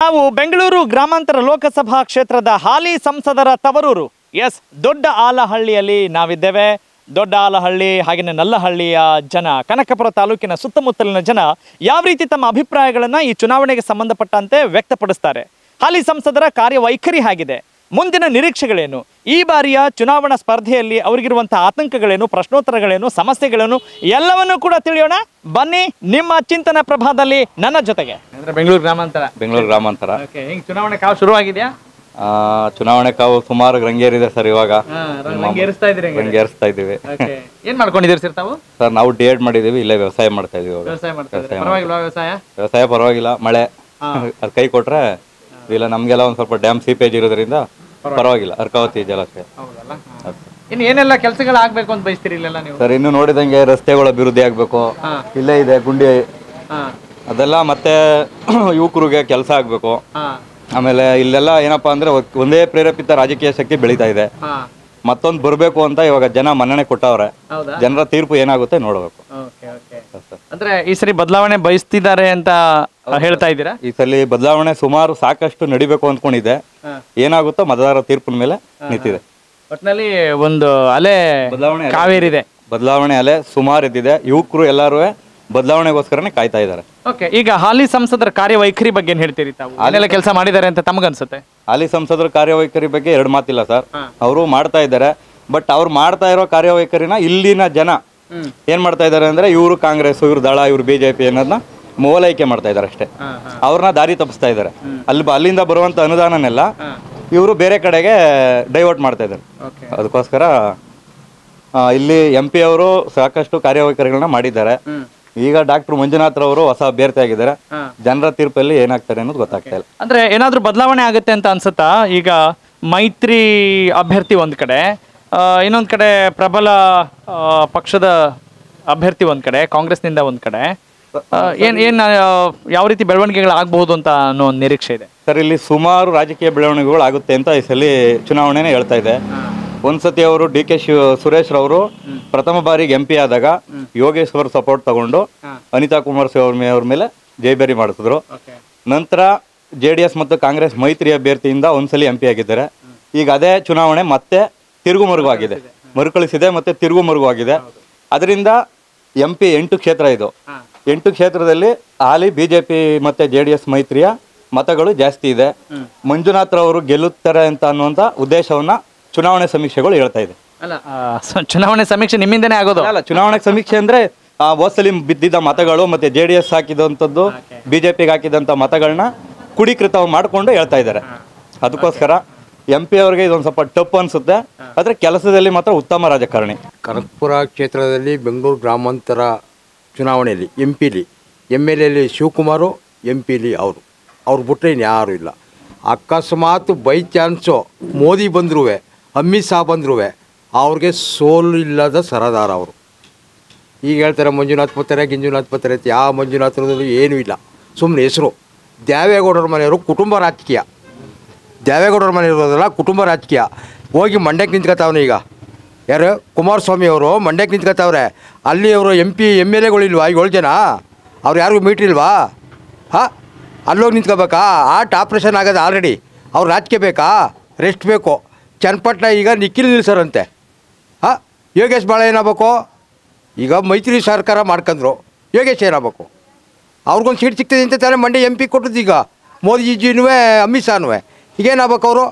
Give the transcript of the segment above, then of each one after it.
ನಾವು ಬೆಂಗಳೂರು ಗ್ರಾಮಾಂತರ ಲೋಕಸಭಾ ಕ್ಷೇತ್ರದ ಹಾಲಿ ಸಂಸದರ ತವರೂರು ಎಸ್ ದೊಡ್ಡ ಆಲಹಳ್ಳಿಯಲ್ಲಿ ನಾವಿದ್ದೇವೆ ದೊಡ್ಡ ಆಲಹಳ್ಳಿ ಹಾಗೆಯೇ ನಲ್ಲಹಳ್ಳಿಯ ಜನ ಕನಕಪುರ ತಾಲೂಕಿನ ಸುತ್ತಮುತ್ತಲಿನ ಜನ ಯಾವ ರೀತಿ ತಮ್ಮ ಅಭಿಪ್ರಾಯಗಳನ್ನು ಈ ಚುನಾವಣೆಗೆ ಸಂಬಂಧಪಟ್ಟಂತೆ ವ್ಯಕ್ತಪಡಿಸ್ತಾರೆ ಹಾಲಿ ಸಂಸದರ ಕಾರ್ಯವೈಖರಿ ಆಗಿದೆ ಮುಂದಿನ ನಿರೀಕ್ಷೆಗಳೇನು ಈ ಬಾರಿಯ ಚುನಾವಣಾ ಸ್ಪರ್ಧೆಯಲ್ಲಿ ಅವರಿಗಿರುವಂತಹ ಆತಂಕಗಳೇನು ಪ್ರಶ್ನೋತ್ತರಗಳೇನು ಸಮಸ್ಯೆಗಳೇನು ಎಲ್ಲವನ್ನೂ ಕೂಡ ತಿಳಿಯೋಣ ಬನ್ನಿ ನಿಮ್ಮ ಚಿಂತನ ಪ್ರಭಾದಲ್ಲಿ ನನ್ನ ಜೊತೆಗೆ ಅಂದ್ರೆ ಬೆಂಗಳೂರು ಗ್ರಾಮಾಂತರ ಬೆಂಗಳೂರು ಗ್ರಾಮಾಂತರ ಓಕೆ ಹೆಂಗ್ ಚುನಾವಣೆ ಕಾವು ಶುರುವಾಗಿದೆಯಾ ಆ, ಚುನಾವಣೆ ಕಾವು ಸುಮಾರು ರಂಗೇರಿದೆ ಸರ್ ಇವಾಗ ಏರಿಸ್ತಾ ಇದ್ರಿ ರಂಗೇರಿಸ್ತಾ ಇದ್ದೀವಿ ಏನ್ ಮಾಡ್ಕೊಂಡಿದ್ದೀರಿ ಸರ್ ತಾವು ಸರ್ ನಾವು ಡಿ ಎಡ್ ಮಾಡಿದೀವಿ ಇಲ್ಲೇ ವ್ಯವಸಾಯ ಮಾಡ್ತಾ ಇದೀವಿ ಇವಾಗ ವ್ಯವಸಾಯ ಮಾಡ್ತಾ ಇದ್ದೀರಿ ಪರವಾಗಿಲ್ವಾ ವ್ಯವಸಾಯ ವ್ಯವಸಾಯ ಪರವಾಗಿಲ್ಲ ಮಳೆ ಅದು ಕೈ ಕೊಟ್ರೆ ಇಲ್ಲ ನಮ್ಗೆಲ್ಲ ಒಂದ್ ಸ್ವಲ್ಪ ಡ್ಯಾಮ್ ಸೀಪೇಜ್ ಇರೋದ್ರಿಂದ ಪರವಾಗಿಲ್ಲ ಅರ್ಕಾವತಿ ಜಲಾಶಯ ಹೌದಲ್ಲ ಇನ್ನು ಏನೆಲ್ಲ ಕೆಲಸಗಳು ಆಗ್ಬೇಕು ಅಂತ ಬಯಸ್ತೀರಿ ಇಲ್ಲೆಲ್ಲ ನೀವು ಸರ್ ಇನ್ನು ನೋಡಿದಂಗೆ ರಸ್ತೆಗಳು ಅಭಿವೃದ್ಧಿ ಆಗ್ಬೇಕು ಇಲ್ಲೇ ಇದೆ ಗುಂಡಿ ಹಾ ಅದೆಲ್ಲ ಮತ್ತೆ ಯುವಕರಿಗೆ ಕೆಲಸ ಆಗ್ಬೇಕು ಹಾ ಆಮೇಲೆ ಇಲ್ಲೆಲ್ಲ ಏನಪ್ಪಾ ಅಂದ್ರೆ ಒಂದೇ ಪ್ರೇರೇಪಿತ ರಾಜಕೀಯ ಶಕ್ತಿ ಬೆಳೀತಾ ಇದೆ ಹಾ ಮತ್ತೊಂದು ಬರಬೇಕು ಅಂತ ಇವಾಗ ಜನ ಮನ್ನಣೆ ಕೊಟ್ಟವ್ರೆ ಹೌದಾ ಜನರ ತೀರ್ಪು ಏನಾಗುತ್ತೆ ನೋಡಬೇಕು ಓಕೆ ಓಕೆ ಅಂದ್ರೆ ಈ ಸರಿ ಬದಲಾವಣೆ ಬಯಸ್ತಿದ್ದಾರೆ ಅಂತ ಹೇಳ್ತಾ ಇದ್ದೀರಾ ಈ ಸಲ ಬದಲಾವಣೆ ಸುಮಾರು ಸಾಕಷ್ಟು ನಡಿಬೇಕು ಅಂದ್ಕೊಂಡಿದೆ ಹಾ. ಏನಾಗುತ್ತೋ ಮತದಾರರ ತೀರ್ಪಿನ ಮೇಲೆ ನಿಂತಿದೆ ಒಟ್ಟಿನಲ್ಲಿ ಒಂದು ಅಲೆ ಬದಲಾವಣೆ ಕಾವೇರಿದೆ ಬದಲಾವಣೆ ಅಲೆ ಸುಮಾರು ಇದ್ದಿದೆ ಯುವಕರು ಎಲ್ಲರೂ ಬದಲಾವಣೆಗೋಸ್ಕರನೇ ಕಾಯ್ತಾ ಇದ್ದಾರೆ ಓಕೆ ಈಗ ಹಾಲಿ ಸಂಸದರ ಕಾರ್ಯವೈಖರಿ ಬಗ್ಗೆ ಏನ್ ಹೇಳ್ತೀರಿ ತಾವು ಅಲ್ಲೆಲ್ಲ ಕೆಲಸ ಮಾಡಿದ್ದಾರೆ ಅಂತ ತಮಗನ್ಸುತ್ತೆ ಹಾಲಿ ಸಂಸದರ ಕಾರ್ಯವೈಖರಿ ಬಗ್ಗೆ ಎರಡು ಮಾತಿಲ್ಲ ಸರ್ ಅವರು ಮಾಡ್ತಾ ಇದ್ದಾರೆ ಬಟ್ ಅವ್ರು ಮಾಡ್ತಾ ಇರೋ ಕಾರ್ಯವೈಖರಿನ ಇಲ್ಲಿನ ಜನ ಏನ್ ಮಾಡ್ತಾ ಇದ್ದಾರೆ ಅಂದ್ರೆ ಇವರು ಕಾಂಗ್ರೆಸ್ ಇವ್ರು ದಳ ಇವ್ರು ಬಿಜೆಪಿ ಅನ್ನೋದನ್ನ ಓಲೈಕೆ ಮಾಡ್ತಾ ಇದ್ದಾರೆ ಅಷ್ಟೇ ಅವ್ರನ್ನ ದಾರಿ ತಪ್ಪಿಸ್ತಾ ಇದ್ದಾರೆ ಅಲ್ಲಿ ಬ- ಅಲ್ಲಿಂದ ಬರುವಂತ ಅನುದಾನನೆಲ್ಲ ಇವರು ಬೇರೆ ಕಡೆಗೆ ಡೈವರ್ಟ್ ಮಾಡ್ತಾ ಇದ್ದಾರೆ ಓಕೆ ಅದಕ್ಕೋಸ್ಕರ ಆ, ಇಲ್ಲಿ ಎಂ ಪಿ ಅವರು ಸಾಕಷ್ಟು ಕಾರ್ಯವೈಖರಿಗಳನ್ನ ಮಾಡಿದ್ದಾರೆ ಈಗ ಡಾಕ್ಟರ್ ಮಂಜುನಾಥ್ ರವರು ಹೊಸ ಅಭ್ಯರ್ಥಿ ಆಗಿದ್ದಾರೆ ಜನರ ತೀರ್ಪಲ್ಲಿ ಏನಾಗ್ತಾರೆ ಅನ್ನೋದು ಗೊತ್ತಾಗ್ತಾ ಇಲ್ಲ ಅಂದ್ರೆ ಏನಾದ್ರೂ ಬದಲಾವಣೆ ಆಗುತ್ತೆ ಅಂತ ಅನ್ಸುತ್ತಾ ಈಗ ಮೈತ್ರಿ ಅಭ್ಯರ್ಥಿ ಒಂದ್ ಕಡೆ ಆ, ಇನ್ನೊಂದ್ ಕಡೆ ಪ್ರಬಲ ಆ, ಪಕ್ಷದ ಅಭ್ಯರ್ಥಿ ಒಂದ್ ಕಡೆ ಕಾಂಗ್ರೆಸ್ನಿಂದ ಒಂದ್ ಕಡೆ ಆ, ಏನ್ ಏನ್ ಆ, ಯಾವ ರೀತಿ ಬೆಳವಣಿಗೆಗಳು ಆಗಬಹುದು ಅಂತ ಅನ್ನೋ ಒಂದು ನಿರೀಕ್ಷೆ ಇದೆ ಸರ್ ಇಲ್ಲಿ ಸುಮಾರು ರಾಜಕೀಯ ಬೆಳವಣಿಗೆಗಳು ಆಗುತ್ತೆ ಅಂತ ಈ ಸಲ ಚುನಾವಣೆನೇ ಹೇಳ್ತಾ ಇದೆ ಒಂದ್ಸತಿ ಅವರು ಡಿ ಕೆ ಶಿವ ಸುರೇಶ್ ರವರು ಪ್ರಥಮ ಬಾರಿಗೆ ಎಂ ಪಿ ಆದಾಗ ಯೋಗೇಶ್ ಅವ್ರ ಸಪೋರ್ಟ್ ತಗೊಂಡು ಅನಿತಾ ಕುಮಾರಸ್ವಾಮಿ ಅವ್ರ ಮೇಲೆ ಜೈಬೇರಿ ಮಾಡಿಸಿದ್ರು ನಂತರ ಜೆ ಡಿ ಎಸ್ ಮತ್ತು ಕಾಂಗ್ರೆಸ್ ಮೈತ್ರಿ ಅಭ್ಯರ್ಥಿಯಿಂದ ಒಂದ್ಸಲಿ ಎಂ ಪಿ ಆಗಿದ್ದಾರೆ ಈಗ ಅದೇ ಚುನಾವಣೆ ಮತ್ತೆ ತಿರುಗು ಮರುಗು ಆಗಿದೆ ಮರುಕಳಿಸಿದೆ ಮತ್ತೆ ತಿರುಗು ಮರುಗು ಆಗಿದೆ ಅದರಿಂದ ಎಂ ಪಿ ಎಂಟು ಕ್ಷೇತ್ರ ಇದು ಎಂಟು ಕ್ಷೇತ್ರದಲ್ಲಿ ಹಾಲಿ ಬಿಜೆಪಿ ಮತ್ತೆ ಜೆ ಡಿ ಎಸ್ ಮೈತ್ರಿಯ ಮತಗಳು ಜಾಸ್ತಿ ಇದೆ ಮಂಜುನಾಥ್ ರವರು ಗೆಲ್ಲುತ್ತಾರೆ ಅಂತ ಅನ್ನುವಂಥ ಉದ್ದೇಶವನ್ನ ಚುನಾವಣೆ ಸಮೀಕ್ಷೆಗಳು ಹೇಳ್ತಾ ಇದೆ ಅಲ್ಲ ಚುನಾವಣೆ ಸಮೀಕ್ಷೆ ನಿಮ್ಮಿಂದನೇ ಆಗೋದು ಅಲ್ಲ ಚುನಾವಣೆ ಸಮೀಕ್ಷೆ ಅಂದ್ರೆ ಆ ಹೋಸಲಿ ಬಿದ್ದಿದ್ದ ಮತಗಳು ಮತ್ತೆ ಜೆ ಡಿ ಎಸ್ ಹಾಕಿದಂಥದ್ದು ಬಿಜೆಪಿಗೆ ಹಾಕಿದಂಥ ಮತಗಳನ್ನ ಕುಡೀಕೃತ ಮಾಡಿಕೊಂಡು ಹೇಳ್ತಾ ಇದ್ದಾರೆ ಅದಕ್ಕೋಸ್ಕರ ಎಂ ಪಿ ಅವರಿಗೆ ಇದೊಂದು ಸ್ವಲ್ಪ ಟಫ್ ಅನ್ಸುತ್ತೆ ಆದ್ರೆ ಕೆಲಸದಲ್ಲಿ ಮಾತ್ರ ಉತ್ತಮ ರಾಜಕಾರಣಿ ಕನಕಪುರ ಕ್ಷೇತ್ರದಲ್ಲಿ ಬೆಂಗಳೂರು ಗ್ರಾಮಾಂತರ ಚುನಾವಣೆಯಲ್ಲಿ ಎಂ ಪಿಲಿ ಎಮ್ ಎಲ್ ಎಲ್ಲಿ ಶಿವಕುಮಾರು ಎಂ ಪಿಲಿ ಅವರು ಅವ್ರು ಬಿಟ್ಟರೆ ಇನ್ಯಾರೂ ಇಲ್ಲ ಅಕಸ್ಮಾತ್ ಬೈ ಚಾನ್ಸು ಮೋದಿ ಬಂದ್ರೂ ಅಮಿತ್ ಶಾ ಬಂದ್ರೂ ಅವ್ರಿಗೆ ಸೋಲು ಇಲ್ಲದ ಸರದಾರ ಅವರು ಈಗ ಹೇಳ್ತಾರೆ ಮಂಜುನಾಥ್ ಬರ್ತಾರೆ ಗಿಂಜುನಾಥ್ ಬರ್ತಾರೆ ಅಂತ ಯಾವ ಮಂಜುನಾಥರಲ್ಲೂ ಏನೂ ಇಲ್ಲ ಸುಮ್ಮನೆ ಹೆಸರು ದೇವೇಗೌಡರ ಮನೆಯವರು ಕುಟುಂಬ ರಾಜಕೀಯ ದೇವೇಗೌಡರ ಮನೆ ಇರೋದಲ್ಲ ಕುಟುಂಬ ರಾಜಕೀಯ ಹೋಗಿ ಮಂಡ್ಯಕ್ಕೆ ನಿಂತ್ಕೊತಾವನೆ ಈಗ ಯಾರು ಕುಮಾರಸ್ವಾಮಿ ಅವರು ಮಂಡ್ಯಕ್ಕೆ ನಿಂತ್ಕೊತಾವ್ರೆ ಅಲ್ಲಿ ಅವರು ಎಂ ಪಿ ಎಮ್ ಎಲ್ ಎಗಳಿಲ್ವಾ ಏಳು ಜನ ಅವ್ರು ಯಾರಿಗೂ ಮೀಟ್ರಿಲ್ವಾ ಹಾಂ ಅಲ್ಲೋಗಿ ನಿಂತ್ಕೋಬೇಕಾ ಆರ್ಟ್ ಆಪ್ರೇಷನ್ ಆಗೋದು ಆಲ್ರೆಡಿ ಅವ್ರು ರಾಜಕೀಯ ಬೇಕಾ ರೆಸ್ಟ್ ಬೇಕು ಚನ್ನಪಟ್ಟಣ ಈಗ ನಿಖಿಲ್ ನಿಲ್ಸರಂತೆ ಹಾಂ ಯೋಗೇಶ್ ಬಾಳ ಏನಾಗಬೇಕು ಈಗ ಮೈತ್ರಿ ಸರ್ಕಾರ ಮಾಡ್ಕೊಂಡ್ರು ಯೋಗೇಶ್ ಏನಾಗಬೇಕು ಅವ್ರಿಗೊಂದು ಸೀಟ್ ಸಿಗ್ತದೆ ಅಂತ ತಾನೇ ಮಂಡ್ಯ ಎಂ ಪಿ ಕೊಟ್ಟದ್ದು ಈಗ ಮೋದಿಜಿನೂ ಅಮಿತ್ ಶಾನೂ ಈಗೇನಾಗ್ಬೇಕು ಅವರು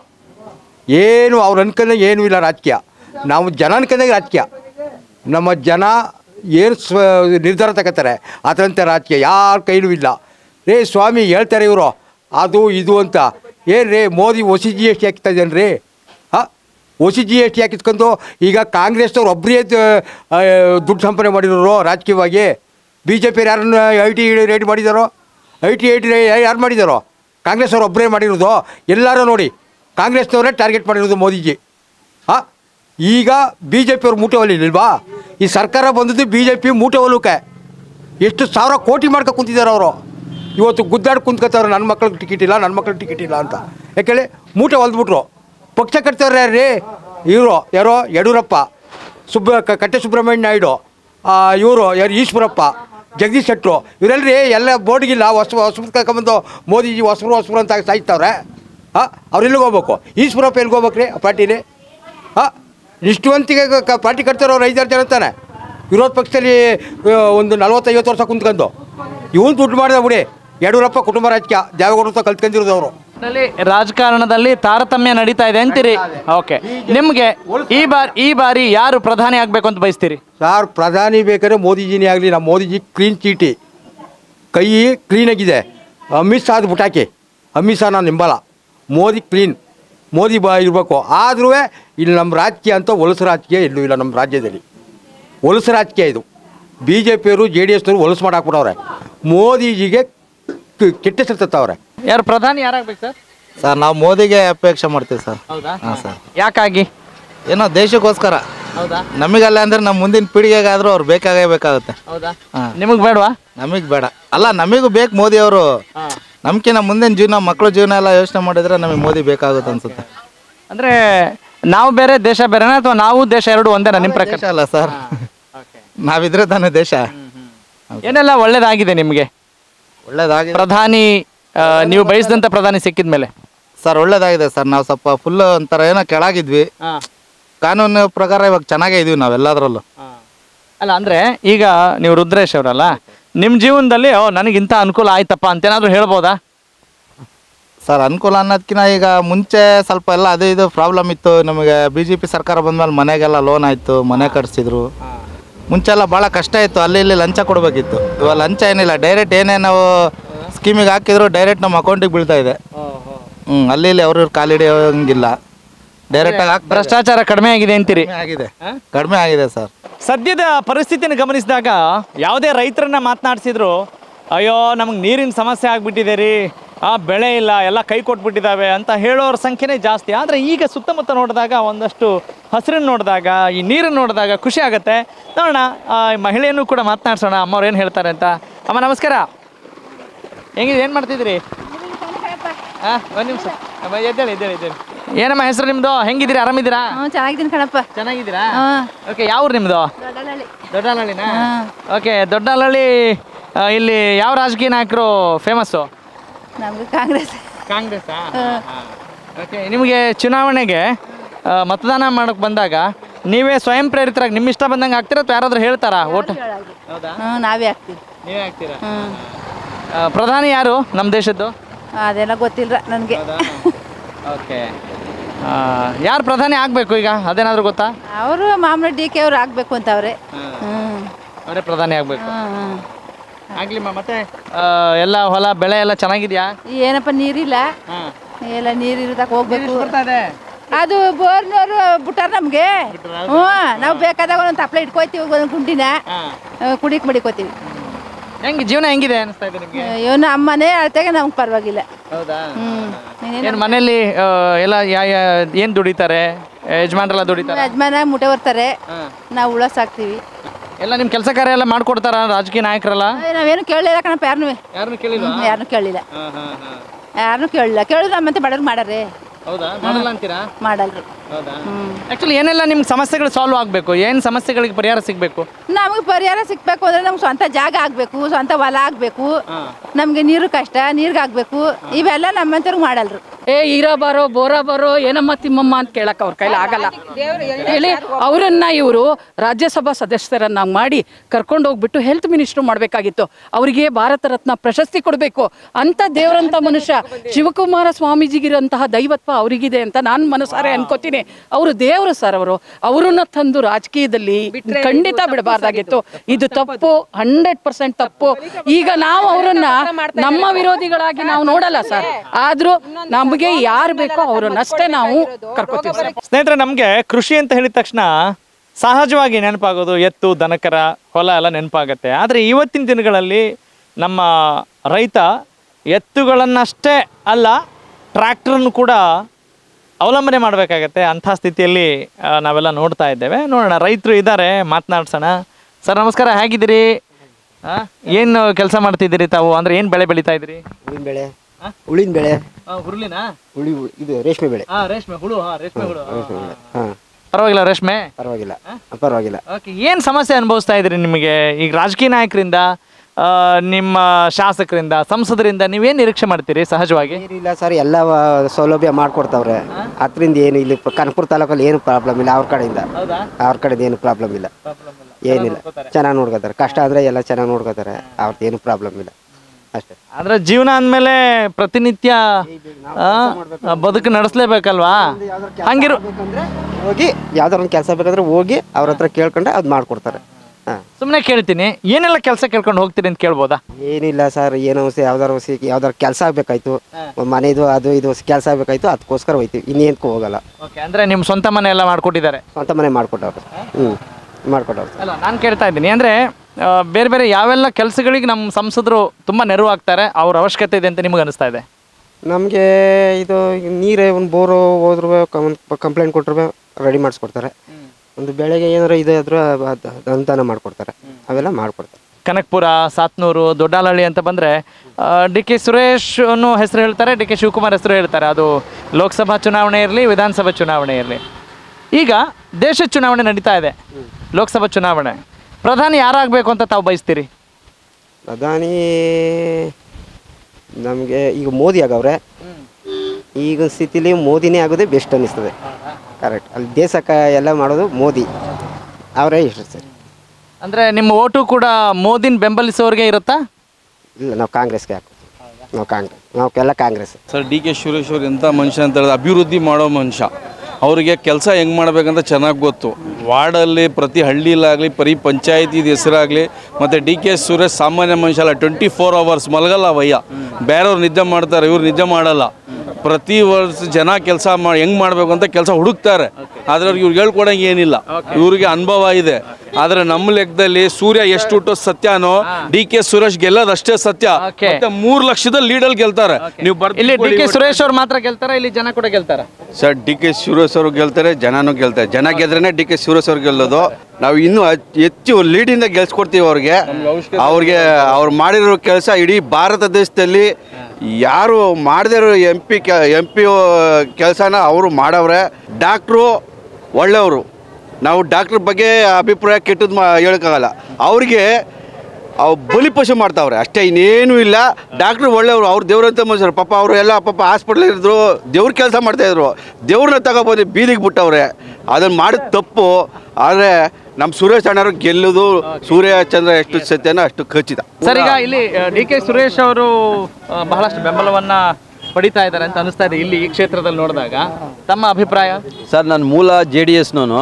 ಏನು ಅವ್ರು ಅನ್ಕೊಂಡಂಗೆ ಏನೂ ಇಲ್ಲ ರಾಜಕೀಯ ನಾವು ಜನ ಅನ್ಕೊಂಡಂಗೆ ರಾಜಕೀಯ ನಮ್ಮ ಜನ ಏನು ಸ್ವ ನಿರ್ಧಾರ ತಗೋತಾರೆ ಅದರಂತೆ ರಾಜಕೀಯ ಯಾರ ಕೈಲೂ ಇಲ್ಲ ರೇ ಸ್ವಾಮಿ ಹೇಳ್ತಾರೆ ಇವರು ಅದು ಇದು ಅಂತ ಏನು ರೀ Modi O C G S T ಹಾಕ್ತಾ ಇದ್ದಾನೆ ರೀ ಹಾಂ O C G S T ಹಾಕಿಸ್ಕೊಂಡು ಈಗ ಕಾಂಗ್ರೆಸ್ನವ್ರು ಒಬ್ಬರೇ ದುಡ್ಡು ಸಂಪಾದನೆ ಮಾಡಿರೋರು ರಾಜಕೀಯವಾಗಿ ಬಿ ಜೆ ಪಿ ಯಾರನ್ನು ಐ ಟಿ ರೇಟ್ ಮಾಡಿದಾರೋ ಐ ಟಿ ಐ ಟಿ ಯಾರು ಮಾಡಿದಾರೋ ಕಾಂಗ್ರೆಸ್ ಅವ್ರು ಒಬ್ಬರೇ ಮಾಡಿರೋದು ಎಲ್ಲರೂ ನೋಡಿ ಕಾಂಗ್ರೆಸ್ನವರೇ ಟಾರ್ಗೆಟ್ ಮಾಡಿರೋದು ಮೋದಿಜಿ ಹಾಂ ಈಗ ಬಿ ಜೆ ಪಿಯವ್ರು ಮೂಟೆ ಹೊಲಿಲ್ವಾ ಈ ಸರ್ಕಾರ ಬಂದದ್ದು ಬಿ ಜೆ ಪಿ ಮೂಟೆ ಹೊಲಕ್ಕೆ ಎಷ್ಟು ಸಾವಿರ ಕೋಟಿ ಮಾಡ್ಕೊ ಕುಂತಿದ್ದಾರೆ ಅವರು ಇವತ್ತು ಗುದ್ದಾಡಿ ಕುಂತ್ಕೋತಾರೆ ನನ್ನ ಮಕ್ಳಿಗೆ ಟಿಕೆಟ್ ಇಲ್ಲ ನನ್ನ ಮಕ್ಳಿಗೆ ಟಿಕೆಟ್ ಇಲ್ಲ ಅಂತ ಯಾಕೇಳಿ ಮೂಟೆ ಹೊಲ್ದ್ಬಿಟ್ರು ಪಕ್ಷ ಕಟ್ತಾರೆ ಯಾರ್ರೀ ಇವರು ಯಾರೋ ಯಡಿಯೂರಪ್ಪ ಸುಬ್ಬ ಕ- ಕಟ್ಟೆ ಸುಬ್ರಹ್ಮಣ್ಯ ನಾಯ್ಡು ಇವರು ಯಾರು ಈಶ್ವರಪ್ಪ ಜಗದೀಶ್ ಶೆಟ್ಟರು ಇವರೆಲ್ಲರಿ ಎಲ್ಲ ಬೋರ್ಡ್ಗಿಲ್ಲ ಹೊಸ ಹೊಸಬ್ರು ಕರ್ಕೊಂಬಂದು ಮೋದಿಜಿ ಹೊಸಬ್ರು ಹೊಸಬ್ರು ಅಂತ ಸಾಯ್ತವ್ರೆ ಹಾಂ ಅವ್ರು ಎಲ್ಲಿಗೆ ಹೋಗ್ಬೇಕು ಈಶ್ವರಪ್ಪ ಎಲ್ಲಿಗೆ ಹೋಗ್ಬೇಕು ರೀ ಆ ಪಾರ್ಟಿಲಿ ಹಾಂ ನಿಷ್ಠುವಂತಿಗೆ ಕ- ಪಾರ್ಟಿ ಕಟ್ತಾರೆ ಅವ್ರು ಐದಾರು ಜನ ತಾನೆ ವಿರೋಧ ಪಕ್ಷದಲ್ಲಿ ಆ, ಒಂದು ನಲ್ವತ್ತೈವತ್ತು ವರ್ಷ ಕುಂತ್ಕೊಂಡು ಇವನು ದುಡ್ಡು ಮಾಡಿದ ಬಿಡಿ ಯಡಿಯೂರಪ್ಪ ಕುಟುಂಬ ರಾಜಕೀಯ ದೇವೇಗೌಡರ ಹತ್ರ ಕಲ್ತ್ಕೊಂಡಿರೋದು ಅವರು ನಲ್ಲಿ ರಾಜಕಾರಣದಲ್ಲಿ ತಾರತಮ್ಯ ನಡೀತಾ ಇದೆ ಅಂತೀರಿ ಓಕೆ ನಿಮ್ಗೆ ಈ ಬಾರಿ ಈ ಬಾರಿ ಯಾರು ಪ್ರಧಾನಿ ಆಗ್ಬೇಕು ಅಂತ ಬಯಸ್ತೀರಿ ಸಾರ್ ಪ್ರಧಾನಿ ಬೇಕಾದ್ರೆ ಮೋದಿಜಿನೇ ಆಗಲಿ ನಮ್ಮ ಮೋದಿಜಿ ಕ್ಲೀನ್ ಚೀಟಿ ಕೈ ಕ್ಲೀನಾಗಿದೆ ಅಮಿತ್ ಶಾದ್ ಬುಟಾಕಿ ಅಮಿತ್ ಶಾ ನಾನು ನಿಂಬಲ್ಲ ಮೋದಿ ಕ್ಲೀನ್ ಮೋದಿ ಬ ಇರಬೇಕು ಆದ್ರೂ ಇಲ್ಲಿ ನಮ್ಮ ರಾಜಕೀಯ ಅಂತ ಹೊಲಸು ರಾಜಕೀಯ ಎಲ್ಲೂ ಇಲ್ಲ ನಮ್ಮ ರಾಜ್ಯದಲ್ಲಿ ಹೊಲಸು ರಾಜಕೀಯ ಇದು ಬಿ ಜೆ ಪಿಯವರು ಜೆ ಡಿ ಎಸ್ನವರು ಹೊಲಸು ಮಾಡಿ ಹಾಕ್ಬಿಟ್ಟವ್ರೆ ಮೋದಿಜಿಗೆ ಕ- ಕೆಟ್ಟ ಹೆಸರು ತತ್ತವ್ರೆ ಯಾರು ಪ್ರಧಾನಿ ಯಾರಾಗ್ಬೇಕು ಸರ್ ಸರ್ ನಾವು ಮೋದಿಗೆ ಅಪೇಕ್ಷೆ ಮಾಡ್ತೀವಿ ಸರ್ ಹೌದಾ ಹಾಂ ಸರ್ ಯಾಕಾಗಿ ಏನೋ ದೇಶಕ್ಕೋಸ್ಕರ ಹೌದಾ ನಮಗಲ್ಲ ಅಂದ್ರೆ ನಮ್ಮ ಮುಂದಿನ ಪೀಳಿಗೆಗಾದ್ರೂ ಅವ್ರು ಬೇಕಾಗೇ ಬೇಕಾಗುತ್ತೆ ಹೌದಾ ಹಾಂ ನಿಮಗೆ ಬೇಡವಾ ನಮಗೆ ಬೇಡ ಅಲ್ಲ ನಮಗೂ ಬೇಕು ಮೋದಿ ಅವರು ನಮ್ಕಿನ ಮುಂದಿನ ಜೀವನ ಮಕ್ಕಳ ಜೀವನ ಎಲ್ಲ ಯೋಚನೆ ಮಾಡಿದ್ರೆ ನಮಗೆ ಮೋದಿ ಬೇಕಾಗುತ್ತೆ ಅನ್ಸುತ್ತೆ ಅಂದ್ರೆ ನಾವು ಬೇರೆ ದೇಶ ಬೇರೆನಾ ಅಥವಾ ನಾವು ದೇಶ ಎರಡು ಒಂದೇನಾ ನಿಮ್ಮ ಪ್ರಕಾರ ದೇಶ ಅಲ್ಲ ಸರ್ ನಾವಿದ್ರೆ ತಾನೇ ದೇಶ ಏನೆಲ್ಲ ಒಳ್ಳೇದಾಗಿದೆ ನಿಮಗೆ ಒಳ್ಳೇದಾಗಿದೆ ಪ್ರಧಾನಿ ಆ, ನೀವು ಬಯಸಿದಂತ ಪ್ರಧಾನಿ ಸಿಕ್ಕಿದ ಮೇಲೆ ಸರ್ ಒಳ್ಳೇದಾಗಿದೆ ಸರ್ ನಾವು ಸ್ವಲ್ಪ ಫುಲ್ ಒಂಥರ ಏನೋ ಕೆಳಗಿದ್ವಿ ಕಾನೂನು ಪ್ರಕಾರ ಇವಾಗ ಚೆನ್ನಾಗೇ ಇದೀವಿ ನಾವೆಲ್ಲದರಲ್ಲೂ ಅಲ್ಲ ಅಂದ್ರೆ ಈಗ ನೀವು ರುದ್ರೇಶ್ ಅವರಲ್ಲ ನಿಮ್ಮ ಜೀವನದಲ್ಲಿ ಓ ನನಗೆ ಇಂಥ ಅನುಕೂಲ ಆಯ್ತಪ್ಪ ಅಂತೇನಾದ್ರೂ ಹೇಳ್ಬೋದಾ ಸರ್ ಅನುಕೂಲ ಅನ್ನೋದಕ್ಕಿಂತ ಈಗ ಮುಂಚೆ ಸ್ವಲ್ಪ ಎಲ್ಲ ಅದು ಇದು ಪ್ರಾಬ್ಲಮ್ ಇತ್ತು ನಮಗೆ ಬಿ ಜೆ ಪಿ ಸರ್ಕಾರ ಬಂದ್ಮೇಲೆ ಮನೆಗೆಲ್ಲ ಲೋನ್ ಆಯಿತು ಮನೆ ಕಟ್ಸಿದ್ರು ಮುಂಚೆ ಎಲ್ಲ ಭಾಳ ಕಷ್ಟ ಇತ್ತು ಅಲ್ಲಿ ಇಲ್ಲಿ ಲಂಚ ಕೊಡಬೇಕಿತ್ತು ಇವಾಗ ಲಂಚ ಏನಿಲ್ಲ ಡೈರೆಕ್ಟ್ ಏನೇ ನಾವು ಸ್ಕೀಮಿಗೆ ಹಾಕಿದ್ರು ಡೈರೆಕ್ಟ್ ನಮ್ಮ ಅಕೌಂಟಿಗೆ ಬೀಳ್ತಾ ಇದೆ ಹ್ಞೂ ಅಲ್ಲಿ ಇಲ್ಲಿ ಅವ್ರ ಕಾಲಿಡಿಯೋಂಗಿಲ್ಲ ಡೈರೆಕ್ಟಾಗಿ ಹಾಕಿ ಭ್ರಷ್ಟಾಚಾರ ಕಡಿಮೆ ಆಗಿದೆ ಅಂತೀರಿ ಕಡಿಮೆ ಆಗಿದೆ ಕಡಿಮೆ ಆಗಿದೆ ಸರ್ ಸದ್ಯದ ಪರಿಸ್ಥಿತಿನ ಗಮನಿಸಿದಾಗ ಯಾವುದೇ ರೈತರನ್ನ ಮಾತನಾಡಿಸಿದ್ರು ಅಯ್ಯೋ ನಮಗೆ ನೀರಿನ ಸಮಸ್ಯೆ ಆಗ್ಬಿಟ್ಟಿದೆ ರೀ ಆ ಬೆಳೆ ಇಲ್ಲ ಎಲ್ಲ ಕೈ ಕೊಟ್ಬಿಟ್ಟಿದ್ದಾವೆ ಅಂತ ಹೇಳೋರ ಸಂಖ್ಯೆನೇ ಜಾಸ್ತಿ ಆದರೆ ಈಗ ಸುತ್ತಮುತ್ತ ನೋಡಿದಾಗ ಒಂದಷ್ಟು ಹಸಿರನ್ನು ನೋಡಿದಾಗ ಈ ನೀರನ್ನು ನೋಡಿದಾಗ ಖುಷಿ ಆಗುತ್ತೆ ನೋಡೋಣ ಆ ಮಹಿಳೆಯನ್ನು ಕೂಡ ಮಾತನಾಡ್ಸೋಣ ಅಮ್ಮವ್ರು ಏನು ಹೇಳ್ತಾರೆ ಅಂತ ಅಮ್ಮ ನಮಸ್ಕಾರ ಹೆಂಗಿದೆ ಏನು ಮಾಡ್ತಿದ್ದೀರಿ ಹಾಂ ಒಂದು ನಿಮಿಷ ಅಮ್ಮ, ಎದ್ದೇಳಿ ಎದ್ದೇಳಿ ಎದ್ದೇಳಿ ಏನಮ್ಮ ಹೆಸರು ನಿಮ್ಮದು ಹೆಂಗಿದ್ದೀರಿ ಆರಾಮಿದ್ದೀರಾ ಹ್ಞೂ ಚೆನ್ನಾಗಿದ್ದೀನಿ ಕಣಪ್ಪ ಚೆನ್ನಾಗಿದ್ದೀರಾ ಹಾಂ ಓಕೆ ಯಾವ ಊರು ನಿಮ್ಮದು ದೊಡ್ಡನಹಳ್ಳಿ ದೊಡ್ಡನಹಳ್ಳಿನಾ ಓಕೆ ದೊಡ್ಡನಹಳ್ಳಿ ಆ, ಇಲ್ಲಿ ಯಾವ ರಾಜಕೀಯ ನಾಯಕರು ಫೇಮಸ್ಸು ನಮ್ಗೆ ಕಾಂಗ್ರೆಸ್ ಕಾಂಗ್ರೆಸ್ ಓಕೆ ನಿಮಗೆ ಚುನಾವಣೆಗೆ ಆ, ಮತದಾನ ಮಾಡೋಕೆ ಬಂದಾಗ ನೀವೇ ಸ್ವಯಂ ಪ್ರೇರಿತರಾಗಿ ನಿಮ್ಮ ಇಷ್ಟ ಬಂದಂಗೆ ಆಗ್ತೀರಾ ಅಥವಾ ಯಾರಾದ್ರೂ ಹೇಳ್ತಾರಾ ಓಟ್ ಹೌದಾ ಹ್ಞೂ ನಾವೇ ಹಾಕ್ತೀವಿ ನೀವೇ ಆಗ್ತೀರಾ ಹ್ಞೂ ಆ, ಪ್ರಧಾನಿ ಯಾರು ನಮ್ಮ ದೇಶದ್ದು ಅದೆಲ್ಲ ಗೊತ್ತಿಲ್ಲ ನನಗೆ ಓಕೆ ಯಾರು ಪ್ರಧಾನಿ ಆಗಬೇಕು ಈಗ ಅದೇನಾದರೂ ಗೊತ್ತಾ ಅವರು ಮಾಮೂಲಿ ಡಿ ಕೆ ಅವ್ರು ಆಗಬೇಕು ಅಂತ ಅವ್ರೆ ಹ್ಞೂ ಅವರೇ ಪ್ರಧಾನಿ ಆಗಬೇಕು ಹ್ಞೂ ಆಗ್ಲಿಮ್ಮ ಮತ್ತೆ ಆ, ಎಲ್ಲ ಹೊಲ ಬೆಳೆ ಎಲ್ಲ ಚೆನ್ನಾಗಿದೆಯಾ ಏನಪ್ಪ ನೀರಿಲ್ಲ ಹಾಂ ಎಲ್ಲ ನೀರು ಇರೋದಕ್ಕೆ ಹೋಗ್ಬೇಕು ಬರ್ತಾ ಇದೆ ಅದು ಬೋರ್ನವರು ಬಿಟ್ಟಾರ ನಮಗೆ ಹ್ಞೂ ನಾವು ಬೇಕಾದಾಗ ಒಂದೊಂದು ತಪ್ಪಲೆ ಇಟ್ಕೋತೀವಿ ಒಂದೊಂದು ಗುಂಡಿನ ಹಾಂ ಕುಡಿಕ್ ಮಡಿಕೋತೀವಿ ಹೆಂಗೆ ಜೀವನ ಹೆಂಗಿದೆ ಅನಿಸ್ತಾ ಇದೆ ನಿಮಗೆ ಇವನು ಅಮ್ಮನೇ ಅಳ್ತಾಗ ನಮ್ಗೆ ಪರವಾಗಿಲ್ಲ ಹೌದಾ ಹ್ಞೂ ನೀನೇನು ಏನು ಮನೇಲಿ ಆ, ಎಲ್ಲ ಯಾ ಏನು ದುಡಿತಾರೆ ಯಜಮಾನ್ರೆಲ್ಲ ದುಡಿತಾರೆ ಯಜಮಾನ ಮುಟೆ ಬರ್ತಾರೆ ನಾವು ಉಳಸ್ ಹಾಕ್ತೀವಿ ಎಲ್ಲ ನಿಮ್ಮ ಕೆಲಸ ಕಾರ್ಯ ಎಲ್ಲ ಮಾಡ್ಕೊಡ್ತಾರ ರಾಜಕೀಯ ನಾಯಕರೆಲ್ಲ ನಾವೇನು ಕೇಳಲಿಲ್ಲ ಕಣಪ್ಪ ಯಾರನ್ನೂ ಯಾರನ್ನು ಕೇಳಿಲ್ಲ ಯಾರನ್ನೂ ಕೇಳಲಿಲ್ಲ ಹಾಂ ಹಾಂ ಹಾಂ ಯಾರನ್ನೂ ಕೇಳಲಿಲ್ಲ ಕೇಳಿದ್ರೆ ನಮ್ಮಂತೆ ಬಡವ್ರು ಮಾಡಾರೆ ಹೌದಾ ಮಾಡಲ್ಲ ಅಂತೀರಾ ಮಾಡಲ್ರು ಹೌದಾ ಆ್ಯಕ್ಚುಲಿ ಏನೆಲ್ಲ ನಿಮ್ಗೆ ಸಮಸ್ಯೆಗಳು ಸಾಲ್ವ್ ಆಗಬೇಕು ಏನು ಸಮಸ್ಯೆಗಳಿಗೆ ಪರಿಹಾರ ಸಿಗಬೇಕು ನಮಗೆ ಪರಿಹಾರ ಸಿಕ್ಬೇಕು ಅಂದ್ರೆ ನಮ್ಗೆ ಸ್ವಂತ ಜಾಗ ಆಗಬೇಕು ಸ್ವಂತ ಹೊಲ ಆಗಬೇಕು ನಮಗೆ ನೀರು ಕಷ್ಟ ನೀರ್ಗೆ ಆಗಬೇಕು ಇವೆಲ್ಲ ನಮ್ಮಂತವ್ರಿಗೆ ಮಾಡಲ್ರು ಏ ಈರ ಬರೋ ಬೋರ ಬರೋ ಏನಮ್ಮ ತಿಮ್ಮಮ್ಮ ಅಂತ ಕೇಳಕ್ ಅವ್ರ ಕೈಲಿ ಆಗಲ್ಲ ಹೇಳಿ ಅವರನ್ನ ಇವರು ರಾಜ್ಯಸಭಾ ಸದಸ್ಯರನ್ನ ಮಾಡಿ ಕರ್ಕೊಂಡು ಹೋಗ್ಬಿಟ್ಟು ಹೆಲ್ತ್ ಮಿನಿಸ್ಟರ್ ಮಾಡಬೇಕಾಗಿತ್ತು ಅವರಿಗೆ ಭಾರತ ರತ್ನ ಪ್ರಶಸ್ತಿ ಕೊಡಬೇಕು ಅಂತ ದೇವರಂತ ಮನುಷ್ಯ ಶಿವಕುಮಾರ ಸ್ವಾಮೀಜಿಗಿರಂತಹ ದೈವತ್ವ ಅವರಿಗಿದೆ ಅಂತ ನಾನು ಮನಸಾರೆ ಅನ್ಕೋತೀನಿ ಅವರು ದೇವರು ಸರ್ ಅವರು ಅವರನ್ನ ತಂದು ರಾಜಕೀಯದಲ್ಲಿ ಖಂಡಿತ ಬಿಡಬಾರ್ದಾಗಿತ್ತು ಇದು ತಪ್ಪು ಹಂಡ್ರೆಡ್ ಪರ್ಸೆಂಟ್ ತಪ್ಪು ಈಗ ನಾವು ಅವರನ್ನ ನಮ್ಮ ವಿರೋಧಿಗಳಾಗಿ ನಾವು ನೋಡಲ್ಲ ಸರ್ ಆದ್ರೂ ನಮಗೆ ಯಾರು ಬೇಕೋ ಅವರನ್ನಷ್ಟೇ ನಾವು ಕರ್ಕೋತೀವಿ ಸರ್ ಸ್ನೇಹಿತರೆ ನಮಗೆ ಕೃಷಿ ಅಂತ ಹೇಳಿದ ತಕ್ಷಣ ಸಹಜವಾಗಿ ನೆನಪಾಗೋದು ಎತ್ತು ದನಕರ ಹೊಲ ಎಲ್ಲ ನೆನಪಾಗತ್ತೆ ಆದರೆ ಇವತ್ತಿನ ದಿನಗಳಲ್ಲಿ ನಮ್ಮ ರೈತ ಎತ್ತುಗಳನ್ನಷ್ಟೇ ಅಲ್ಲ ಟ್ರ್ಯಾಕ್ಟರ್ನು ಕೂಡ ಅವಲಂಬನೆ ಮಾಡಬೇಕಾಗತ್ತೆ ಅಂಥ ಸ್ಥಿತಿಯಲ್ಲಿ ಆ, ನಾವೆಲ್ಲ ನೋಡ್ತಾ ಇದ್ದೇವೆ ನೋಡೋಣ ರೈತರು ಇದ್ದಾರೆ ಮಾತನಾಡ್ಸೋಣ ಸರ್ ನಮಸ್ಕಾರ ಹೇಗಿದ್ದೀರಿ ಏನು ಕೆಲಸ ಮಾಡ್ತಿದ್ದೀರಿ ತಾವು ಅಂದರೆ ಏನು ಬೆಳೆ ಬೆಳೀತಾ ಇದ್ದೀರಿ ಉಳಿನ ಬೆಳೆ ಉಳಿನ ಬೆಳೆ ಹುರುಳಿನಾ ಉಳಿ ಇದು ರೇಷ್ಮೆ ಬೆಳೆ ಹಾಂ ರೇಷ್ಮೆ ಹುಳು ಹಾಂ ರೇಷ್ಮೆ ಹುಳು ಹಾಂ ಪರವಾಗಿಲ್ಲ ರೇಷ್ಮೆ ಪರವಾಗಿಲ್ಲ ಪರವಾಗಿಲ್ಲ ಓಕೆ ಏನು ಸಮಸ್ಯೆ ಅನುಭವಿಸ್ತಾ ಇದ್ರಿ ನಿಮಗೆ ಈಗ ರಾಜಕೀಯ ನಾಯಕರಿಂದ ಆ, ನಿಮ್ಮ ಶಾಸಕರಿಂದ ಸಂಸದರಿಂದ ನೀವೇನು ನಿರೀಕ್ಷೆ ಮಾಡ್ತೀರಿ ಸಹಜವಾಗಿ ನೀರಿಲ್ಲ ಸರ್ ಎಲ್ಲ ವ- ಸೌಲಭ್ಯ ಮಾಡ್ಕೊಡ್ತಾವ್ರೆ ಅದರಿಂದ ಏನು ಇಲ್ಲಿ ಪ- ಕನಕಪುರ ತಾಲೂಕಲ್ಲಿ ಏನು ಪ್ರಾಬ್ಲಮ್ ಇಲ್ಲ ಅವ್ರ ಕಡೆಯಿಂದ ಅವ್ರ ಕಡೆಯಿಂದ ಏನು ಪ್ರಾಬ್ಲಮ್ ಇಲ್ಲ ಏನಿಲ್ಲ ಚೆನ್ನಾಗಿ ನೋಡ್ಕೋತಾರೆ ಕಷ್ಟ ಅಂದರೆ ಎಲ್ಲ ಚೆನ್ನಾಗಿ ನೋಡ್ಕೋತಾರೆ ಅವ್ರದ್ದು ಏನು ಪ್ರಾಬ್ಲಮ್ ಇಲ್ಲ ಅಷ್ಟೇ ಆದ್ರೆ ಜೀವನ ಅಂದಮೇಲೆ ಪ್ರತಿನಿತ್ಯ ಆ, ಬದುಕು ನಡೆಸಲೇಬೇಕಲ್ವಾ ಹಂಗಿರು ಹೋಗಿ ಯಾವ್ದಾರ ಒಂದು ಕೆಲಸ ಬೇಕಾದ್ರೆ ಹೋಗಿ ಅವ್ರ ಹತ್ರ ಕೇಳ್ಕೊಂಡ್ರೆ ಅದು ಮಾಡ್ಕೊಡ್ತಾರೆ ಹಾಂ ಸುಮ್ಮನೆ ಕೇಳ್ತೀನಿ ಏನೆಲ್ಲ ಕೆಲಸ ಕೇಳ್ಕೊಂಡು ಹೋಗ್ತೀರಿ ಅಂತ ಕೇಳ್ಬೋದಾ ಏನಿಲ್ಲ ಸರ್ ಏನೋ ಸಿ ಯಾವ್ದಾರ ಸಿ ಯಾವ್ದಾರ ಕೆಲಸ ಆಗ್ಬೇಕಾಯ್ತು ಮನೆದು ಅದು ಇದು ಕೆಲಸ ಆಗ್ಬೇಕಾಯ್ತು ಅದಕ್ಕೋಸ್ಕರ ಹೋಯ್ತೀವಿ ಇನ್ನೇನಕ್ಕೂ ಹೋಗಲ್ಲ ಓಕೆ ಅಂದ್ರೆ ನಿಮ್ಮ ಸ್ವಂತ ಮನೆ ಎಲ್ಲ ಮಾಡ್ಕೊಟ್ಟಿದ್ದಾರೆ ಸ್ವಂತ ಮನೆ ಮಾಡ್ಕೊಟ್ಟವ್ರು ಹ್ಞೂ ಮಾಡ್ಕೊಟ್ಟವ್ರು ಅಲ್ಲ ನಾನು ಕೇಳ್ತಾ ಇದ್ದೀನಿ ಅಂದರೆ ಬೇರೆ ಬೇರೆ ಯಾವೆಲ್ಲ ಕೆಲಸಗಳಿಗೆ ನಮ್ಮ ಸಂಸದರು ತುಂಬ ನೆರವು ಆಗ್ತಾರೆ ಅವ್ರ ಅವಶ್ಯಕತೆ ಇದೆ ಅಂತ ನಿಮಗೆ ಅನಿಸ್ತಾ ಇದೆ ನಮಗೆ ಇದು ನೀರೇ ಒಂದು ಬೋರು ಹೋದ್ರು ಒಂದು ಕಂಪ್ಲೇಂಟ್ ಕೊಟ್ಟರು ರೆಡಿ ಮಾಡಿಸ್ಕೊಡ್ತಾರೆ ಒಂದು ಬೆಳೆಗೆ ಏನಾರು ಇದೆ ಆದ್ರೂ ಅದು ಅನುದಾನ ಮಾಡಿಕೊಡ್ತಾರೆ ಅವೆಲ್ಲ ಮಾಡಿಕೊಡ್ತಾರೆ ಕನಕಪುರ ಸಾತ್ನೂರು ದೊಡ್ಡಾಲಹಳ್ಳಿ ಅಂತ ಬಂದರೆ ಡಿ ಕೆ ಸುರೇಶ್ ಅನ್ನೋ ಹೆಸರು ಹೇಳ್ತಾರೆ ಡಿ ಕೆ ಶಿವಕುಮಾರ್ ಹೆಸರು ಹೇಳ್ತಾರೆ ಅದು ಲೋಕಸಭಾ ಚುನಾವಣೆ ಇರಲಿ ವಿಧಾನಸಭಾ ಚುನಾವಣೆ ಇರಲಿ ಈಗ ದೇಶದ ಚುನಾವಣೆ ನಡೀತಾ ಇದೆ ಲೋಕಸಭಾ ಚುನಾವಣೆ ಪ್ರಧಾನಿ ಯಾರಾಗಬೇಕು ಅಂತ ತಾವು ಬಯಸ್ತೀರಿ ಪ್ರಧಾನಿ ನಮಗೆ ಈಗ ಮೋದಿ ಆಗವ್ರೆ ಈಗ ಸ್ಥಿತಿಲಿ ಮೋದಿನೇ ಆಗೋದೇ ಬೆಸ್ಟ್ ಅನ್ನಿಸ್ತದೆ ಕರೆಕ್ಟ್ ಅಲ್ಲಿ ದೇಶಕ್ಕೆ ಎಲ್ಲ ಮಾಡೋದು ಮೋದಿ ಅವರೇ ಇಷ್ಟ ಸರ್ ಅಂದರೆ ನಿಮ್ಮ ಓಟು ಕೂಡ ಮೋದಿನ ಬೆಂಬಲಿಸೋರಿಗೆ ಇರುತ್ತಾ ಇಲ್ಲ ನಾವು ಕಾಂಗ್ರೆಸ್ಗೆ ಹಾಕೋದು ನಾವು ಕಾಂಗ್ರೆಸ್ ನಾವು ಎಲ್ಲ Congress sir D K Suresh ಅವ್ರು ಎಂಥ ಮನುಷ್ಯ ಅಂತ ಹೇಳಿದ್ರೆ ಅಭಿವೃದ್ಧಿ ಮಾಡೋ ಮನುಷ್ಯ ಅವರಿಗೆ ಕೆಲಸ ಹೆಂಗೆ ಮಾಡ್ಬೇಕಂತ ಚೆನ್ನಾಗಿ ಗೊತ್ತು ವಾರ್ಡಲ್ಲಿ ಪ್ರತಿ ಹಳ್ಳಿಲಾಗಲಿ ಪರಿ ಪಂಚಾಯತಿದ ಹೆಸರಾಗಲಿ ಮತ್ತು ಡಿ ಕೆ ಸುರೇಶ್ ಸಾಮಾನ್ಯ ಮನುಷ್ಯ ಅಲ್ಲ ಟ್ವೆಂಟಿ ಫೋರ್ ಅವರ್ಸ್ ಮಲಗಲ್ಲ ವಯ್ಯ ಬೇರೆಯವ್ರು ನಿದ್ದೆ ಮಾಡ್ತಾರೆ ಇವ್ರು ನಿದ್ದೆ ಮಾಡಲ್ಲ ಪ್ರತಿ ವರ್ಷ ಜನ ಕೆಲಸ ಮಾಡಿ ಹೆಂಗೆ ಮಾಡಬೇಕು ಅಂತ ಕೆಲಸ ಹುಡುಕ್ತಾರೆ ಆದರೆ ಅವ್ರಿಗೆ ಇವ್ರಿಗೆ ಹೇಳ್ಕೊಡಂಗೆ ಏನಿಲ್ಲ ಇವ್ರಿಗೆ ಅನುಭವ ಇದೆ ಆದರೆ ನಮ್ಮ ಲೆಕ್ಕದಲ್ಲಿ ಸೂರ್ಯ ಎಷ್ಟು ಹುಟ್ಟೋ ಸತ್ಯನೋ ಡಿ ಕೆ ಸುರೇಶ್ ಗೆಲ್ಲೋದು ಅಷ್ಟೇ ಸತ್ಯ Okay. ಮತ್ತೆ ಮೂರು ಲಕ್ಷದ ಲೀಡಲ್ಲಿ ಗೆಲ್ತಾರೆ ನೀವು ಇಲ್ಲಿ ಡಿ ಕೆ ಬರ್ತೀವಿ ಸುರೇಶ್ ಅವ್ರು ಮಾತ್ರ ಗೆಲ್ತಾರ ಇಲ್ಲಿ ಜನ ಕೂಡ ಗೆಲ್ತಾರ ಸರ್ ಡಿ ಕೆ ಶಿವರಾಜ್ ಅವರು ಗೆಲ್ತಾರೆ ಜನನೂ ಗೆಲ್ತಾರೆ ಜನ ಗೆದ್ರೇನೆ ಡಿ ಕೆ ಶಿವರಾಜ್ ಅವ್ರು ಗೆಲ್ಲೋದು ನಾವು ಇನ್ನೂ ಅಚ್- ಹೆಚ್ಚು ಲೀಡಿಂದ ಗೆಲ್ಸ್ಕೊಡ್ತೀವಿ ಅವ್ರಿಗೆ ಅವ್ರಿಗೆ ಅವ್ರು ಮಾಡಿರೋ ಕೆಲಸ ಇಡೀ ಭಾರತ ದೇಶದಲ್ಲಿ ಯಾರು ಮಾಡದೇ ಇರೋ ಎಂ ಪಿ ಎಂ ಪಿ ಕೆಲಸನ ಅವರು ಮಾಡವ್ರೆ ಡಾಕ್ಟ್ರು ಒಳ್ಳೆಯವರು ನಾವು ಡಾಕ್ಟ್ರ್ ಬಗ್ಗೆ ಅಭಿಪ್ರಾಯ ಕೆಟ್ಟದ್ದು ಮಾ ಹೇಳೋಕ್ಕಾಗಲ್ಲ ಅವ್ರಿಗೆ ಅವು ಬಲಿಪಶು ಮಾಡ್ತಾವ್ರೆ ಅಷ್ಟೇ ಇನ್ನೇನು ಇಲ್ಲ ಡಾಕ್ಟ್ರು ಒಳ್ಳೆಯವರು ಅವ್ರು ದೇವ್ರಂತ ಮನುಷ್ಯರು ಪಾಪ ಅವರು ಎಲ್ಲ ಪಾಪ ಹಾಸ್ಪಿಟ್ಲ್ ಇದ್ರು ದೇವ್ರ ಕೆಲಸ ಮಾಡ್ತಾಯಿದ್ರು ದೇವ್ರನ್ನ ತಗೊಬಂದು ಬೀದಿಗೆ ಬಿಟ್ಟವ್ರೆ ಅದನ್ನು ಮಾಡಿದ ತಪ್ಪು ಆದರೆ ನಮ್ಮ ಸುರೇಶ್ ಅಣ್ಣರು ಗೆಲ್ಲೋದು ಸೂರ್ಯ ಚಂದ್ರ ಎಷ್ಟು ಸತ್ಯನ ಅಷ್ಟು ಖಚಿತ ಸರ್ ಈಗ ಇಲ್ಲಿ ಡಿ ಕೆ ಸುರೇಶ್ ಅವರು ಆ, ಬಹಳಷ್ಟು ಬೆಂಬಲವನ್ನ ಪಡಿತಾ ಇದ್ದಾರೆ ಅಂತ ಅನಿಸ್ತಾ ಇದೆ ಇಲ್ಲಿ ಈ ಕ್ಷೇತ್ರದಲ್ಲಿ ನೋಡಿದಾಗ ತಮ್ಮ ಅಭಿಪ್ರಾಯ ಸರ್ ನನ್ನ ಮೂಲ ಜೆ ಡಿ ಎಸ್ನವನು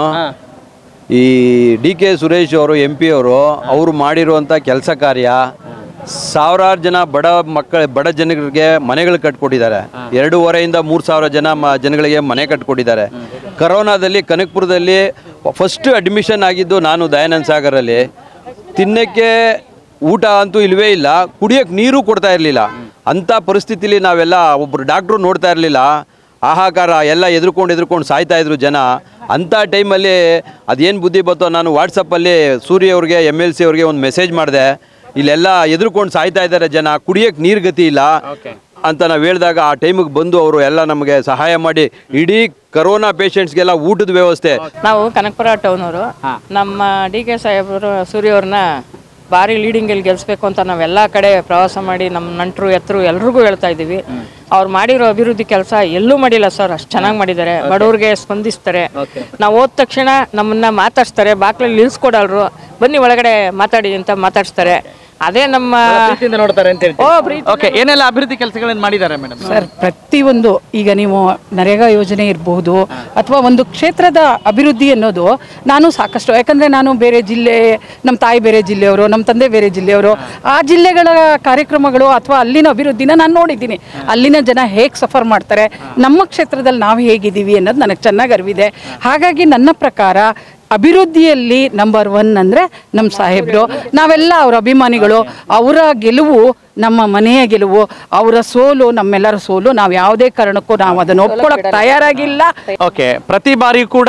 ಈ ಡಿ ಕೆ ಸುರೇಶ್ ಅವರು ಎಂ ಪಿ ಅವರು ಅವರು ಮಾಡಿರುವಂಥ ಕೆಲಸ ಕಾರ್ಯ ಸಾವಿರಾರು ಜನ ಬಡ ಮಕ್ಕಳ ಬಡ ಜನರಿಗೆ ಮನೆಗಳು ಕಟ್ಕೊಟ್ಟಿದ್ದಾರೆ ಎರಡೂವರೆಯಿಂದ ಮೂರು ಸಾವಿರ ಜನ ಮ ಜನಗಳಿಗೆ ಮನೆ ಕಟ್ಕೊಟ್ಟಿದ್ದಾರೆ ಕರೋನಾದಲ್ಲಿ ಕನಕಪುರದಲ್ಲಿ ಫಸ್ಟ್ ಅಡ್ಮಿಷನ್ ಆಗಿದ್ದು ನಾನು ದಯಾನಂದ್ ಸಾಗರಲ್ಲಿ ತಿನ್ನಕ್ಕೆ ಊಟ ಅಂತೂ ಇಲ್ವೇ ಇಲ್ಲ ಕುಡಿಯೋಕ್ಕೆ ನೀರು ಕೊಡ್ತಾ ಇರಲಿಲ್ಲ ಅಂಥ ಪರಿಸ್ಥಿತಿಲಿ ನಾವೆಲ್ಲ ಒಬ್ಬರು ಡಾಕ್ಟ್ರು ನೋಡ್ತಾ ಇರಲಿಲ್ಲ ಆಹಾಕಾರ ಎಲ್ಲ ಎದುರ್ಕೊಂಡು ಎದುರ್ಕೊಂಡು ಸಾಯ್ತಾ ಇದ್ರು ಜನ ಅಂಥ ಟೈಮಲ್ಲಿ ಅದೇನು ಬುದ್ಧಿ ಬಂತೋ ನಾನು ವಾಟ್ಸಪ್ಪಲ್ಲಿ ಸೂರ್ಯ ಅವ್ರಿಗೆ ಎಮ್ ಎಲ್ ಸಿ ಅವ್ರಿಗೆ ಒಂದು ಮೆಸೇಜ್ ಮಾಡಿದೆ ಇಲ್ಲೆಲ್ಲ ಎದುರ್ಕೊಂಡು ಸಾಯ್ತಾ ಇದ್ದಾರೆ ಜನ ಕುಡಿಯೋಕ್ಕೆ ನೀರು ಗತಿ ಇಲ್ಲ ಅಂತ ನಾವು ಹೇಳಿದಾಗ ಆ ಟೈಮಿಗೆ ಬಂದು ಅವರು ಎಲ್ಲ ನಮಗೆ ಸಹಾಯ ಮಾಡಿ ಇಡೀ ಕರೋನಾ ಪೇಷಂಟ್ಸ್ಗೆಲ್ಲ ಊಟದ ವ್ಯವಸ್ಥೆ ನಾವು ಕನಕಪುರ ಟೌನ್ ಅವರು ನಮ್ಮ ಡಿ ಕೆ ಸಾಹೇಬರು ಸೂರ್ಯ ಅವ್ರನ್ನ ಭಾರಿ ಲೀಡಿಂಗಲ್ಲಿ ಗೆಲ್ಸ್ಬೇಕು ಅಂತ ನಾವೆಲ್ಲ ಕಡೆ ಪ್ರವಾಸ ಮಾಡಿ ನಮ್ಮ ನಂಟರು ಎತ್ತರು ಎಲ್ರಿಗೂ ಹೇಳ್ತಾ ಇದ್ದೀವಿ ಅವ್ರು ಮಾಡಿರೋ ಅಭಿವೃದ್ಧಿ ಕೆಲಸ ಎಲ್ಲೂ ಮಾಡಿಲ್ಲ ಸರ್ ಅಷ್ಟು ಚೆನ್ನಾಗಿ ಮಾಡಿದ್ದಾರೆ ಬಡವ್ರಿಗೆ ಸ್ಪಂದಿಸ್ತಾರೆ ನಾವು ಹೋದ ತಕ್ಷಣ ನಮ್ಮನ್ನ ಮಾತಾಡ್ಸ್ತಾರೆ ಬಾಕ್ಲಲ್ಲಿ ನಿಲ್ಸ್ಕೊಡಲ್ರು ಬನ್ನಿ ಒಳಗಡೆ ಮಾತಾಡಿ ಅಂತ ಮಾತಾಡ್ಸ್ತಾರೆ ಅದೇ ನಮ್ಮ ಪ್ರೀತಿಯಿಂದ ನೋಡ್ತಾರೆ ಅಂತ ಓ ಹೇಳ್ತೀವಿ ಪ್ರೀತಿ ಓಕೆ ಏನೆಲ್ಲ ಅಭಿವೃದ್ಧಿ ಕೆಲಸಗಳನ್ನು ಮಾಡಿದ್ದಾರೆ ಮೇಡಮ್ ಸರ್ ಪ್ರತಿಯೊಂದು ಈಗ ನೀವು ನರೇಗಾ ಯೋಜನೆ ಇರಬಹುದು ಅಥವಾ ಒಂದು ಕ್ಷೇತ್ರದ ಅಭಿವೃದ್ಧಿ ಅನ್ನೋದು ನಾನು ಸಾಕಷ್ಟು ಯಾಕಂದರೆ ನಾನು ಬೇರೆ ಜಿಲ್ಲೆ ನಮ್ಮ ತಾಯಿ ಬೇರೆ ಜಿಲ್ಲೆಯವರು ನಮ್ಮ ತಂದೆ ಬೇರೆ ಜಿಲ್ಲೆಯವರು ಆ ಜಿಲ್ಲೆಗಳ ಕಾರ್ಯಕ್ರಮಗಳು ಅಥವಾ ಅಲ್ಲಿನ ಅಭಿವೃದ್ಧಿನ ನಾನು ನೋಡಿದ್ದೀನಿ ಅಲ್ಲಿನ ಜನ ಹೇಗೆ ಸಫರ್ ಮಾಡ್ತಾರೆ ನಮ್ಮ ಕ್ಷೇತ್ರದಲ್ಲಿ ನಾವು ಹೇಗಿದ್ದೀವಿ ಅನ್ನೋದು ನನಗೆ ಚೆನ್ನಾಗಿ ಅರಿವಿದೆ ಹಾಗಾಗಿ ನನ್ನ ಪ್ರಕಾರ ಅಭಿವೃದ್ಧಿಯಲ್ಲಿ ನಂಬರ್ ಒನ್ ಅಂದರೆ ನಮ್ಮ ಸಾಹೇಬರು ನಾವೆಲ್ಲ ಅವರ ಅಭಿಮಾನಿಗಳು ಅವರ ಗೆಲುವು ನಮ್ಮ ಮನೆಯ ಗೆಲುವು ಅವರ ಸೋಲು ನಮ್ಮೆಲ್ಲರ ಸೋಲು ನಾವು ಯಾವುದೇ ಕಾರಣಕ್ಕೂ ನಾವು ಅದನ್ನು ಒಪ್ಕೊಳ್ಳೋಕೆ ತಯಾರಾಗಿಲ್ಲ ಓಕೆ ಪ್ರತಿ ಬಾರಿ ಕೂಡ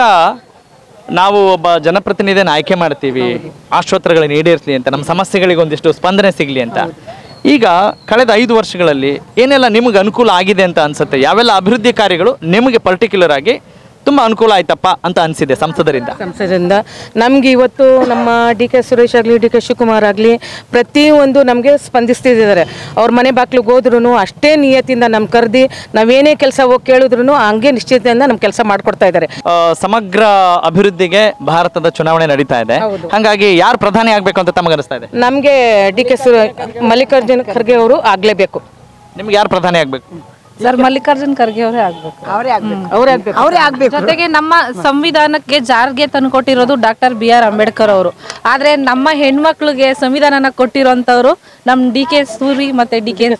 ನಾವು ಒಬ್ಬ ಜನಪ್ರತಿನಿಧಿಯನ್ನು ಆಯ್ಕೆ ಮಾಡ್ತೀವಿ ಆಶ್ವತ್ರಗಳನ್ನು ಈಡೇರಿಸಲಿ ಅಂತ ನಮ್ಮ ಸಮಸ್ಯೆಗಳಿಗೆ ಒಂದಿಷ್ಟು ಸ್ಪಂದನೆ ಸಿಗಲಿ ಅಂತ ಈಗ ಕಳೆದ ಐದು ವರ್ಷಗಳಲ್ಲಿ ಏನೆಲ್ಲ ನಿಮಗೆ ಅನುಕೂಲ ಆಗಿದೆ ಅಂತ ಅನ್ಸುತ್ತೆ ಯಾವೆಲ್ಲ ಅಭಿವೃದ್ಧಿ ಕಾರ್ಯಗಳು ನಿಮಗೆ ಪರ್ಟಿಕ್ಯುಲರ್ ಆಗಿ ತುಂಬಾ ಅನುಕೂಲ ಆಯ್ತಪ್ಪ ಅಂತ ಅನ್ಸಿದೆ ಸಂಸದರಿಂದ ಸಂಸದರಿಂದ ನಮ್ಗೆ ಇವತ್ತು ನಮ್ಮ ಡಿ ಕೆ ಸುರೇಶ್ ಆಗಲಿ ಡಿ ಕೆ ಶಿವಕುಮಾರ್ ಆಗಲಿ ಪ್ರತಿಯೊಂದು ನಮಗೆ ಸ್ಪಂದಿಸ್ತಿದ್ದಾರೆ ಅವ್ರ ಮನೆ ಬಾಗ್ಲಿಗೆ ಹೋದ್ರೂ ಅಷ್ಟೇ ನಿಯತ್ತಿಂದ ನಮ್ ಕರೆದಿ ನಾವೇನೇ ಕೆಲಸ ಹೋಗಿ ಕೇಳಿದ್ರು ಹಂಗೆ ನಿಶ್ಚಿತದಿಂದ ನಮ್ ಕೆಲಸ ಮಾಡ್ಕೊಡ್ತಾ ಇದ್ದಾರೆ ಆ, ಸಮಗ್ರ ಅಭಿವೃದ್ಧಿಗೆ ಭಾರತದ ಚುನಾವಣೆ ನಡೀತಾ ಇದೆ ಹಾಗಾಗಿ ಯಾರು ಪ್ರಧಾನಿ ಆಗ್ಬೇಕು ಅಂತ ತಮಗನಿಸ್ತಾ ಇದೆ ನಮಗೆ ಡಿ ಕೆ ಸುರ ಮಲ್ಲಿಕಾರ್ಜುನ ಖರ್ಗೆ ಅವರು ಆಗಲೇಬೇಕು ನಿಮ್ಗೆ ಯಾರು ಪ್ರಧಾನಿ ಆಗ್ಬೇಕು ಸರ್ ಮಲ್ಲಿಕಾರ್ಜುನ್ ಖರ್ಗೆ ಅವರೇ ಆಗ್ಬೇಕು ಅವರೇ ಆಗ್ಬೇಕು ಅವರೇ ಆಗ್ಬೇಕು ಅವರೇ ಆಗ್ಬೇಕು ಜೊತೆಗೆ ನಮ್ಮ ಸಂವಿಧಾನಕ್ಕೆ ಜಾರಿಗೆ ತಂದುಕೊಟ್ಟಿರೋದು ಡಾಕ್ಟರ್ ಬಿ ಆರ್ ಅಂಬೇಡ್ಕರ್ ಅವರು ಆದ್ರೆ ನಮ್ಮ ಹೆಣ್ಮಕ್ಳಿಗೆ ಸಂವಿಧಾನನ ಕೊಟ್ಟಿರೋಂಥವ್ರು ನಮ್ ಡಿ ಕೆ ಸೂರಿ ಮತ್ತೆ ಡಿ ಕೆ